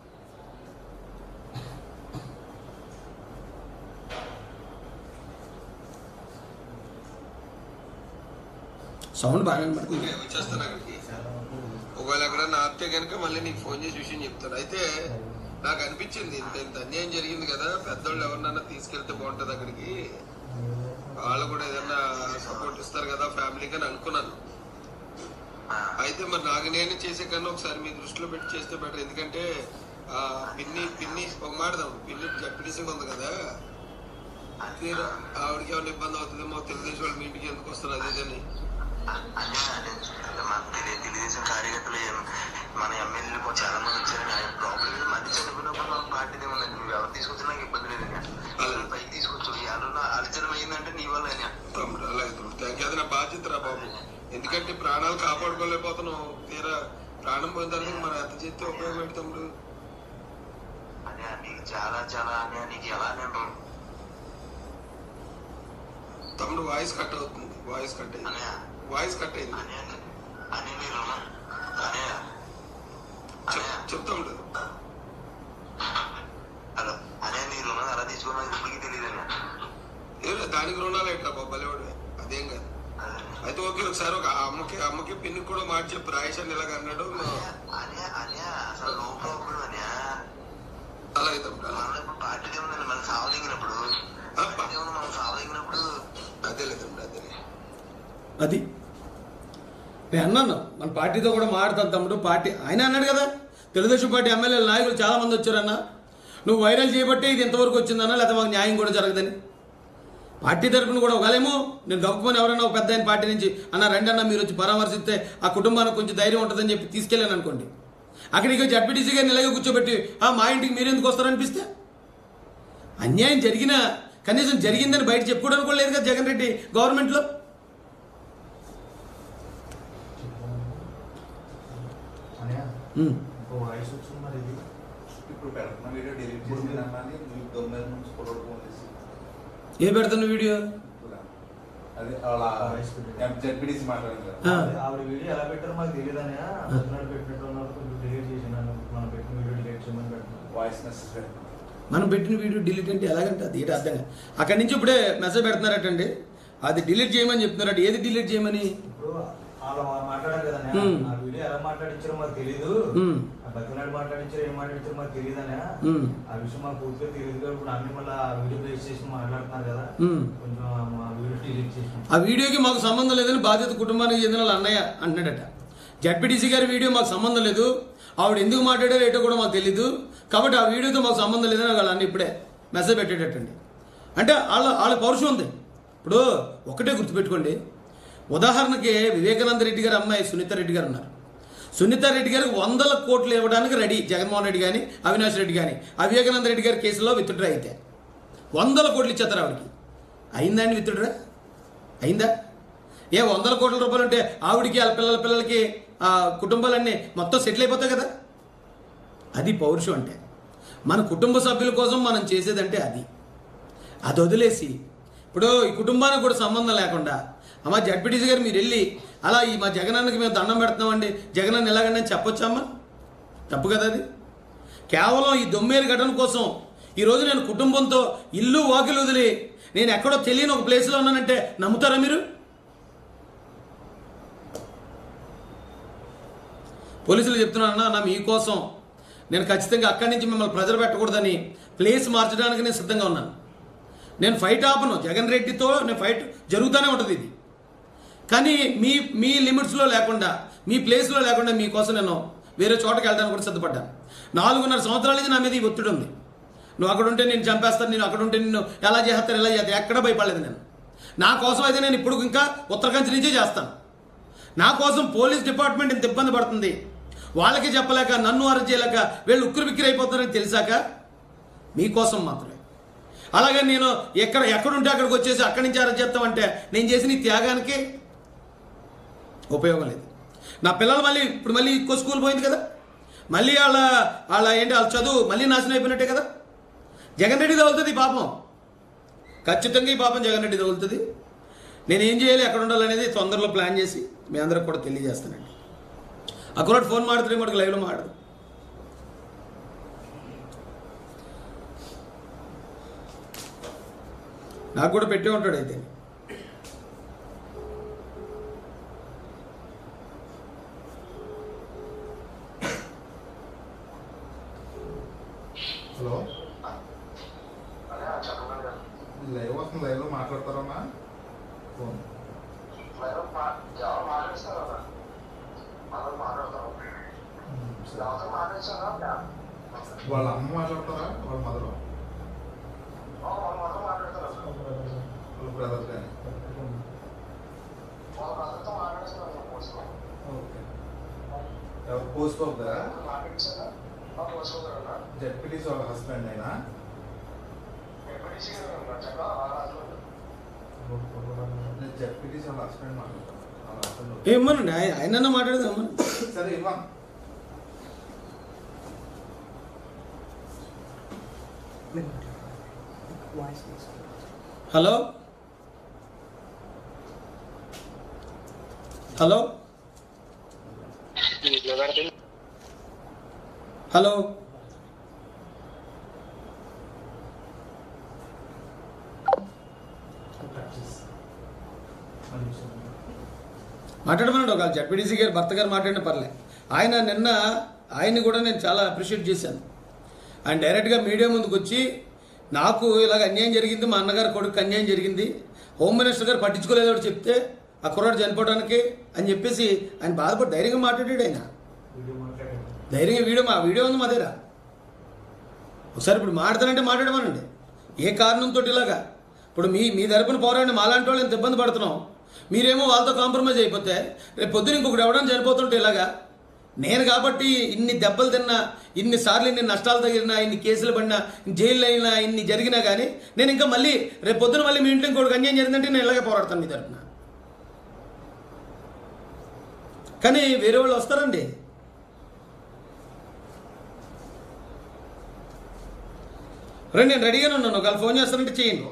సౌండ్ బాగా వినపడుతుంది నేను వచ్చేస్తాను అక్కడికి ఒకవేళ ఎక్కడ నాపితే కనుక మళ్ళీ నీకు ఫోన్ చేసి విషయం చెప్తాను అయితే నాకు అనిపించింది ఇంత ఇంత అన్యాయం జరిగింది కదా పెద్దోళ్ళు ఎవరినన్నా తీసుకెళ్తే బాగుంటుంది అక్కడికి వాళ్ళు కూడా ఏదన్నా సపోర్ట్ ఇస్తారు కదా ఫ్యామిలీకి అని అనుకున్నాను అయితే మరి నాకు నేను చేసే కన్నా ఒకసారి మీ దృష్టిలో పెట్టి చేస్తే బెటర్ ఎందుకంటే ఆ పిన్ని పిన్ని ఒక మాడదాం పిన్ని జడ్పీటీసీ ఉంది కదా తీరా ఆవిడకి ఏమైనా ఇబ్బంది అవుతుందేమో తెలుగుదేశం వాళ్ళు మీ ఇంటికి ఎందుకు వస్తారు అది ఇదని అదే అదే మన తెలి- తెలుగుదేశం కార్యకర్తలు ఏం- మన ఎమ్మెల్యేలు కూడా చాలా మంది వచ్చారని ఆయన ప్రాబ్లం లేదు మధ్య చనిపోయినప్పుడు మన పార్టీది ఏమన్నది నువ్వు ఎవరు తీసుకొచ్చినా నాకు ఇబ్బంది లేదు వాళ్ళని పైకి తీసుకొచ్చు ఎవరన్నా అర్చన అయిందంటే నీ వల్ల అని తమ్ముడు అలాగే తమ్ముడు థ్యాంక్ యూ అది నా బాధ్యత రా బాబు ఎందుకంటే ప్రాణాలు కాపాడుకోలేకపోతున్నాం తీరా ప్రాణం పోయిన తర్వాత మనం ఎంత చేస్తే ఉపయోగపడి తమ్ముడు అదే నీకు చాలా చాలా అని నీకు ఎలా నేను తమ్ముడు వాయిస్ కట్ అవుతుంది వాయిస్ కట్ అయింది అనయ్య వాయిస్ కట్ అయింది అనయ్య అని నీ రుణం అనయ్య అనయ్య చెప్- చెప్తా ఉండదు హలో అనయ్య నీ రుణం ఎలా తీసుకోవాలో ఇప్పటికీ తెలియదు అన్నయ్య ఏం లేదు, దానికి రుణాలు ఎట్లా బొబ్బలేవాడు అదేం కాదు అదే అయితే ఓకే ఒకసారి ఒక అమ్మకి అమ్మకి పిన్ని కూడా మాట చెప్పు రాయేష్ అని ఇలాగ అన్నాడు అనయ్య అనయ్య అసలు నో ప్రాబ్లం అనయ్య అలాగే తమ్ముడు అలాగే. మనం ఇప్పుడు పార్టీ ఏముందండి మనం సావదిగినప్పుడు పార్టీ ఏమన్నా మనం సావదిగినప్పుడు అదేలే తమ్ముడు అదేలే అది నేను అన్నాను మన పార్టీతో కూడా మాట్లాడతాను తమ్ముడు పార్టీ ఆయన అన్నాడు కదా తెలుగుదేశం పార్టీ ఎమ్మెల్యే నాయకులు చాలా మంది వచ్చారన్న నువ్వు వైరల్ చేయబట్టే ఇది ఎంతవరకు వచ్చిందన్నా లేకపోతే మాకు న్యాయం కూడా జరగదని పార్టీ తరపున కూడా ఒకవేళేమో నేను గొప్పమని ఎవరైనా ఒక పెద్ద ఆయన పార్టీ నుంచి అన్న రండి అన్న మీరు వచ్చి పరామర్శిస్తే ఆ కుటుంబానికి కొంచెం ధైర్యం ఉంటుందని చెప్పి తీసుకెళ్ళాను అనుకోండి అక్కడికి జడ్పీటీసీ గారిని ఇలాగే కూర్చోబెట్టి ఆ మా ఇంటికి మీరు ఎందుకు వస్తారనిపిస్తే అన్యాయం జరిగినా కనీసం జరిగిందని బయట చెప్పుకోవడానికి కూడా లేదు కదా జగన్ రెడ్డి గవర్నమెంట్లో అనయ్య ఉమ్. ఇంకో వాయిస్ వచ్చింది మరి ఇది ఇప్పుడు పెడుతున్న వీడియో డిలీట్ చేసి అన్నది నీకు తొమ్మిది నుంచి ఫోటో ఫోన్ చేసి ఏ పెడుతున్న వీడియో ఇప్పుడు అదే వాళ్ళ జడ్పీటీసీ మాట్లాడింది కదా ఆ. ఆవిడ- ఆవిడ వీడియో ఎలా పెట్టారో మాకు తెలియదు అనయ్య పొద్దునాడు పెట్టినట్టు ఉన్నారు కొంచెం డిలీట్ చేసినాను మనం పెట్టిన వీడియో డిలీట్ చేయమని పెట్టినాను వాయిస్ మెసేజ్ పెడుతున్నా మనం పెట్టిన వీడియో డిలీట్ అంటే ఎలాగంటే అది ఏంటి అర్థం కాదు అక్కడి నుంచి ఇప్పుడే మెసేజ్ పెడుతున్నారటండి అది డిలీట్ చేయమని చెప్తున్నారట ఏది డిలీట్ చేయమని ఇప్పుడు వాళ్ళు వాళ్ళు మాట్లాడారు కదా Hmm. ఆ వీడియో ఎలా మాట్లాడించారో మాకు తెలియదు Hmm. ఆ బతినాడు మాట్లాడించారో ఏం మాట్లాడించారో మాకు తెలియదు అనే Hmm. ఆ విషయం మాకు పూర్తిగా తెలియదు కదా ఇప్పుడు అన్ని మళ్ళీ ఆ వీడియో బేస్ చేసి మాట్లాడుతున్నారు కదా Hmm. కొంచెం ఆ వీడియో డిలీట్ చేసి ఆ వీడియోకి మాకు సంబంధం లేదని బాధ్యత కుటుంబానికి చెందిన వాళ్ళ అన్నయ్య అంటున్నాడట జడ్పీటీసీ గారి వీడియో మాకు సంబంధం లేదు ఆవిడ ఎందుకు మాట్లాడారో ఏంటో కూడా మాకు తెలీదు కాబట్టి ఆ వీడియోతో మాకు సంబంధం లేదని వాళ్ళు అన్న ఇప్పుడే మెసేజ్ పెట్టేటట్టండి అంటే వాళ్ళ వాళ్ళ పౌరుషం ఉంది ఇప్పుడు ఒకటే గుర్తుపెట్టుకోండి ఉదాహరణకి వివేకానంద రెడ్డి గారి అమ్మాయి సునీత రెడ్డి గారు ఉన్నారు సునీత రెడ్డి గారికి వందల కోట్లు ఇవ్వడానికి రెడీ జగన్మోహన్ రెడ్డి కానీ అవినాష్ రెడ్డి కానీ ఆ వివేకానంద రెడ్డి గారి కేసులో విత్డ్రా అయితే వందల కోట్లు ఇచ్చేస్తారు ఆవిడకి అయిందండి విత్డ్రా అయిందా ఏ వందల కోట్ల రూపాయలు ఉంటే ఆవిడికి వాళ్ళ పిల్లల పిల్లలకి ఆ కుటుంబాలన్నీ మొత్తం సెటిల్ అయిపోతాయి కదా అది పౌరుషం అంటే మన కుటుంబ సభ్యుల కోసం మనం చేసేదంటే అది అది వదిలేసి ఇప్పుడు ఈ కుటుంబానికి కూడా సంబంధం లేకుండా అమ్మ జడ్పీటీసీ గారు మీరు వెళ్ళి అలా ఈ మా జగనాన్నకి మేము దండం పెడుతున్నామండి జగనాన్ని ఎలాగండి అని చెప్పొచ్చమ్మా తప్పు కదా అది కేవలం ఈ దొమ్మేరు ఘటన కోసం ఈరోజు నేను కుటుంబంతో ఇల్లు వాకిలు వదిలి నేను ఎక్కడో తెలియని ఒక ప్లేస్లో ఉన్నానంటే నమ్ముతారా మీరు పోలీసులు చెప్తున్నాను నా మీకోసం నేను ఖచ్చితంగా అక్కడి నుంచి మిమ్మల్ని ప్రెజర్ పెట్టకూడదని ప్లేస్ మార్చడానికి నేను సిద్ధంగా ఉన్నాను నేను ఫైట్ ఆపను జగన్ రెడ్డితో నేను ఫైట్ జరుగుతూనే ఉంటుంది ఇది కానీ మీ మీ లిమిట్స్లో లేకుండా మీ ప్లేస్లో లేకుండా మీకోసం నేను వేరే చోటకి వెళ్ళడానికి కూడా సిద్ధపడ్డాను నాలుగున్నర సంవత్సరాల నుంచి నా మీద ఈ ఒత్తిడి ఉంది నువ్వు అక్కడ ఉంటే నేను చంపేస్తాను నేను అక్కడ ఉంటే నిన్ను ఎలా చేస్తాను ఎలా చేస్తాను ఎక్కడ భయపడలేదు నేను నా కోసం అయితే నేను ఇప్పుడు ఇంకా ఉత్తరకంచి నుంచే చేస్తాను నా కోసం పోలీస్ డిపార్ట్మెంట్ ఇంత ఇబ్బంది పడుతుంది వాళ్ళకి చెప్పలేక నన్ను అరెస్ట్ చేయలేక వీళ్ళు ఉక్కిరి బిక్కిరి అయిపోతున్నారని తెలిసాక మీకోసం మాత్రమే అలాగే నేను ఎక్కడ ఎక్కడుంటే అక్కడికి వచ్చేసి అక్కడి నుంచి అరెస్ట్ చేస్తామంటే నేను చేసిన ఈ త్యాగానికి ఉపయోగం లేదు నా పిల్లలు మళ్ళీ ఇప్పుడు మళ్ళీ ఇంకో స్కూల్ పోయింది కదా మళ్ళీ వాళ్ళ వాళ్ళ ఏంటి వాళ్ళ చదువు మళ్ళీ నాశనం అయిపోయినట్టే కదా జగన్ రెడ్డి తగులుతుంది ఈ పాపం ఖచ్చితంగా ఈ పాపం జగన్ రెడ్డి తగులుతుంది నేను ఏం చేయాలి ఎక్కడ ఉండాలనేది తొందరలో ప్లాన్ చేసి మీ అందరికి కూడా తెలియజేస్తానండి ఆ కుర్రాడు ఫోన్ మాడుతుంది మనకు లైవ్లో మాడదు నాకు కూడా పెట్టే ఉంటాడు అయితే హలో లైవ్ వస్తుంది లైవ్ లో మాట్లాడతారమ్మా ఫోన్ వాళ్ళ అమ్మ మాట్లాడతారా వాళ్ళ మదర్ వాళ్ళ బ్రదర్ కానీ ఓకే ఎవరు పోసుకోవద్దా జడ్పీటీసీ వాళ్ళ హస్బెండ్ అయినా నేను జడ్పీటీసీ వాళ్ళ హస్బెండ్ మాట్లాడతాను వాళ్ళ హస్బెండ్ ఏమనండి ఆయన ఆయన మాట్లాడదాం సరే ఇవ్వను వాయిస్ హలో హలో హలో మాట్లాడమన్నాడు ఒక జడ్పీడీసీ గారు భర్త గారు మాట్లాడిన పర్లే ఆయన నిన్న ఆయన్ని కూడా నేను చాలా అప్రిషియేట్ చేశాను ఆయన డైరెక్ట్గా మీడియా ముందుకు వచ్చి నాకు ఇలాగ అన్యాయం జరిగింది మా అన్నగారి కొడుకు అన్యాయం జరిగింది హోమ్ మినిస్టర్ గారు పట్టించుకోలేదు అని చెప్తే ఆ కుర్రాడు చనిపోవడానికి అని చెప్పేసి ఆయన బాధపడి ధైర్యంగా మాట్లాడాడు ఆయన వీడియో మాట్లాడాడు ధైర్యంగా వీడియో మా వీడియో ఉంది మా దగ్గర ఒకసారి ఇప్పుడు మాట్లాడాలంటే మాట్లాడమనండి ఏ కారణంతో ఇలాగా ఇప్పుడు మీ మీ తరపున పోరాడిన మాలాంటి వాళ్ళు ఎంత ఇబ్బంది పడుతున్నాం మీరేమో వాళ్ళతో కాంప్రమైజ్ అయిపోతే రేపు పొద్దున ఇంకొకటి ఎవడని చనిపోతుంటే ఇలాగా నేను కాబట్టి ఇన్ని దెబ్బలు తిన్నా ఇన్ని సార్లు ఇన్ని నష్టాలు తగిలినా ఇన్ని కేసులు పడినా జైలు అయినా ఇన్ని జరిగినా కానీ నేను ఇంకా మళ్ళీ రేపు పొద్దున మళ్ళీ మీ ఇంట్లో ఇంకోటి అన్యాయం జరిగిందంటే నేను ఇలాగే పోరాడతాను మీ తరపున కానీ వేరే వాళ్ళు వస్తారండి రండి నేను రెడీగానే ఉన్నాను ఒకవేళ ఫోన్ చేస్తానంటే చేయండి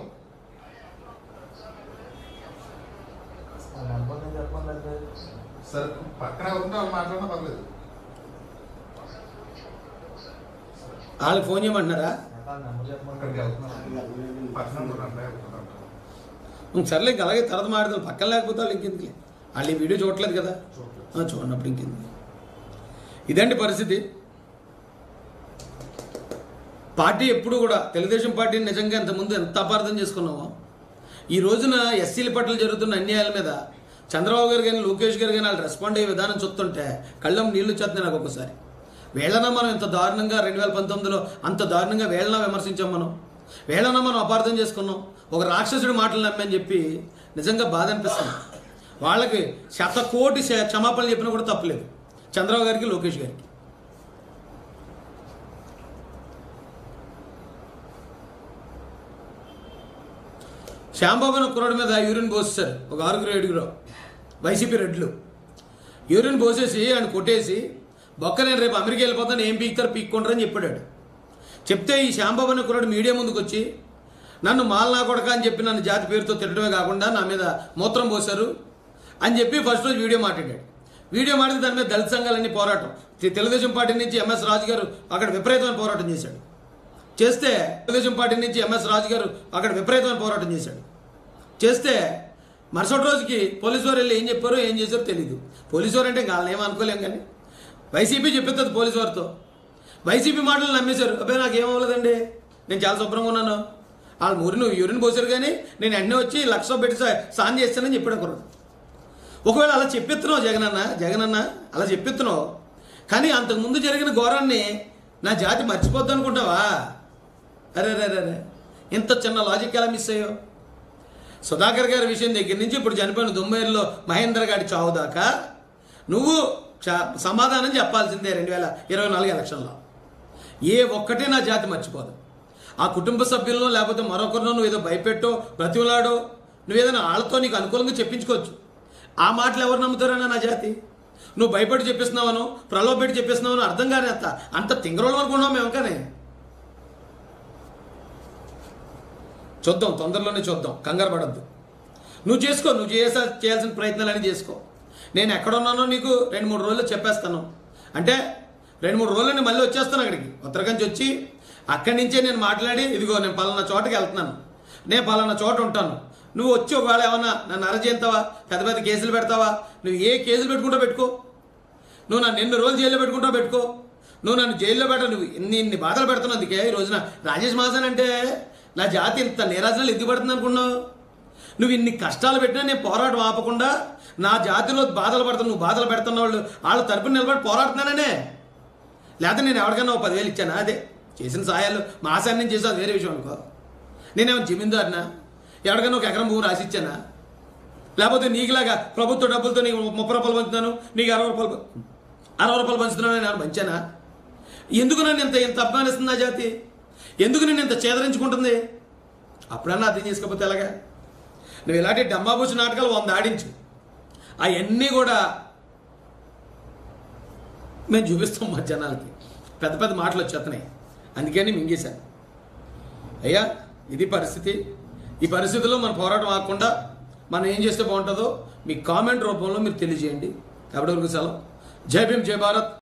ఆ నెంబర్ నేను చెప్పమని అంటే సార్ పక్కన ఎవరుంటే వాళ్ళు మాట్లాడినా పర్లేదు వాళ్ళకి ఫోన్ చేయమంటున్నారా ఆ నెంబర్ చెప్పమని అక్కడికి వెళ్తున్నాను పక్కన ఉంటున్నాను వెళ్తున్నాను ఉం, సర్లే ఇంక అలాగే తర్వాత మాడతాను పక్కన లేకపోతే వాళ్ళు ఇంకెందుకు వాళ్ళు ఈ వీడియో చూడట్లేదు కదా ఆ, చూడనప్పుడు ఇంకెందుకు ఇదండి పరిస్థితి పార్టీ ఎప్పుడు కూడా తెలుగుదేశం పార్టీని నిజంగా ఇంతకుముందు ఎంత అపార్థం చేసుకున్నామో ఈ రోజున ఎస్సీల పట్ల జరుగుతున్న అన్యాయాల మీద చంద్రబాబు గారు కానీ లోకేష్ గారు కానీ వాళ్ళు రెస్పాండ్ అయ్యే విధానం చూస్తుంటే కళ్ళం నీళ్లు వచ్చేస్తున్నాయి నాకు ఒక్కొక్కసారి వేళన మనం ఇంత దారుణంగా రెండు వేల పంతొమ్మిదిలో అంత దారుణంగా వేళన విమర్శించాం మనం వేళన మనం అపార్థం చేసుకున్నాం ఒక రాక్షసుడి మాటలు నమ్మని చెప్పి నిజంగా బాధ అనిపిస్తుంది వాళ్ళకి శతకోటి శ- క్షమాపణలు చెప్పినా కూడా తప్పలేదు చంద్రబాబు గారికి లోకేష్ గారికి శ్యాంబాబు అనే కుర్రాడి మీద యూరిన్ పోసేశారు ఒక ఆరుగురు ఏడుగురు వైసీపీ రెడ్లు యూరిన్ పోసేసి ఆయన కొట్టేసి బొక్క నేను రేపు అమెరికా వెళ్ళిపోతాను ఏం పీక్తారు పీక్కుంటారు అని చెప్పాడు ఆడు. చెప్తే ఈ శ్యాంబాబు అనే కుర్రాడు మీడియా ముందుకు వచ్చి నన్ను మాల్ నా కొడక అని చెప్పి నన్ను జాతి పేరుతో తిట్టడమే కాకుండా నా మీద మూత్రం పోశారు అని చెప్పి ఫస్ట్ రోజు వీడియో మాట్లాడాడు వీడియో మాట్లాడి దాని మీద దళిత సంఘాలన్నీ పోరాటం తె- తెలుగుదేశం పార్టీ నుంచి ఎంఎస్ రాజు గారు అక్కడ విపరీతమైన పోరాటం చేశాడు చేస్తే తెలుగుదేశం పార్టీ నుంచి ఎంఎస్ రాజు గారు అక్కడ విపరీతమైన పోరాటం చేశాడు చేస్తే మరుసటి రోజుకి పోలీసు వారు వెళ్ళి ఏం చెప్పారో ఏం చేశారో తెలియదు పోలీసు వారు అంటే ఇంకా వాళ్ళని ఏం అనుకోలేం కానీ వైసీపీ చెప్పిస్తుంది పోలీసు వారితో వైసీపీ మాటలు నమ్మేశారు అబ్బాయి నాకు ఏం అవ్వలేదండి నేను చాలా శుభ్రంగా ఉన్నాను వాళ్ళు ఊరి నువ్వు యూరిన్ పోసారు కానీ నేను వెంటనే వచ్చి లక్ష పెట్టి సా- సాన్ చేస్తానని చెప్పాడు ఒకరు ఒకవేళ అలా చెప్పిస్తున్నావు జగనన్న జగనన్న అలా చెప్పిస్తున్నావు కానీ అంతకుముందు జరిగిన ఘోరాన్ని నా జాతి మర్చిపోద్దు అనుకుంటావా అరే అరే అరే అరే ఇంత చిన్న లాజిక్ ఎలా మిస్ అయ్యో సుధాకర్ గారి విషయం దగ్గర నుంచి ఇప్పుడు చనిపోయిన దుమ్మేరులో మహేంద్ర గారి చావు దాకా నువ్వు చ- సమాధానం చెప్పాల్సిందే రెండు వేల ఇరవై నాలుగు ఎలక్షన్లో ఏ ఒక్కటే నా జాతి మర్చిపోదు ఆ కుటుంబ సభ్యులను లేకపోతే మరొకరినో నువ్వు ఏదో భయపెట్టో బ్రతిమలాడో నువ్వు ఏదైనా వాళ్ళతో నీకు అనుకూలంగా చెప్పించుకోవచ్చు ఆ మాటలు ఎవరు నమ్ముతారన్నా నా జాతి నువ్వు భయపడి చెప్పిస్తున్నావను ప్రలోభ పెట్టి చెప్పిస్తున్నావను అర్థం కాని అంత అంత తింగరోళ్ళు అనుకున్నాం మేము కానీ చూద్దాం తొందరలోనే చూద్దాం కంగారు పడద్దు నువ్వు చేసుకో నువ్వు చేసా చేయాల్సిన ప్రయత్నాలన్నీ చేసుకో నేను ఎక్కడున్నానో నీకు రెండు మూడు రోజులు చెప్పేస్తాను అంటే రెండు మూడు రోజులు మళ్ళీ వచ్చేస్తాను అక్కడికి ఉత్తరకంచి వచ్చి అక్కడి నుంచే నేను మాట్లాడి ఇదిగో నేను పలానా చోటకి వెళ్తున్నాను నేను పలానా చోట ఉంటాను నువ్వు వచ్చి ఒకవేళ ఏమన్నా నన్ను అరచేస్తావా పెద్ద పెద్ద కేసులు పెడతావా నువ్వు ఏ కేసులు పెట్టుకుంటా పెట్టుకో నువ్వు నన్ను ఎన్ని రోజులు జైల్లో పెట్టుకుంటావు పెట్టుకో నువ్వు నన్ను జైల్లో పెట్ట నువ్వు ఇన్ని ఇన్ని బాధలు పెడుతున్నావు అందుకే ఈ రోజున రాజేష్ మాసాన్ అంటే నా జాతి ఇంత నీరాజనాలు ఎందుకు పడుతుంది అనుకున్నావు నువ్వు ఇన్ని కష్టాలు పెట్టినా నేను పోరాటం ఆపకుండా నా జాతిలో బాధలు పడుతున్నా నువ్వు బాధలు పెడుతున్న వాళ్ళు వాళ్ళ తరపున నిలబడి పోరాడుతున్నాననే లేకపోతే నేను ఎవరికైనా ఒక పదివేలు ఇచ్చానా అదే చేసిన సాయాలు మా ఆశాన్ని నేను చేసా అది వేరే విషయం అనుకో నేనేమో జమీందారినా ఎవరికైనా ఒక ఎకరం భూమి రాసి ఇచ్చానా లేకపోతే నీకులాగా ప్రభుత్వ డబ్బులతో నీకు ముప్పై రూపాయలు పంచుతున్నాను నీకు అరవై రూపాయలు పం- అరవై రూపాయలు పంచుతున్నాను నేను ఏమైనా పంచానా ఎందుకు నన్ను ఇంత ఇంత అభిమానిస్తుంది నా జాతి ఎందుకు నేను ఇంత చేదరించుకుంటుంది అప్పుడన్నా అర్థం చేసుకోకపోతే ఎలాగా నువ్వు ఇలాంటి డమ్మాబూసి నాటకాలు వంద ఆడించు అవన్నీ కూడా మేము చూపిస్తాం మా జనాలకి పెద్ద పెద్ద మాటలు వచ్చేస్తున్నాయి అందుకని మింగేశాను అయ్యా ఇది పరిస్థితి ఈ పరిస్థితుల్లో మన పోరాటం ఆగకుండా మనం ఏం చేస్తే బాగుంటుందో మీ కామెంట్ రూపంలో మీరు తెలియజేయండి అప్పటి వరకు సెలవు జై భీమ్ జై భారత్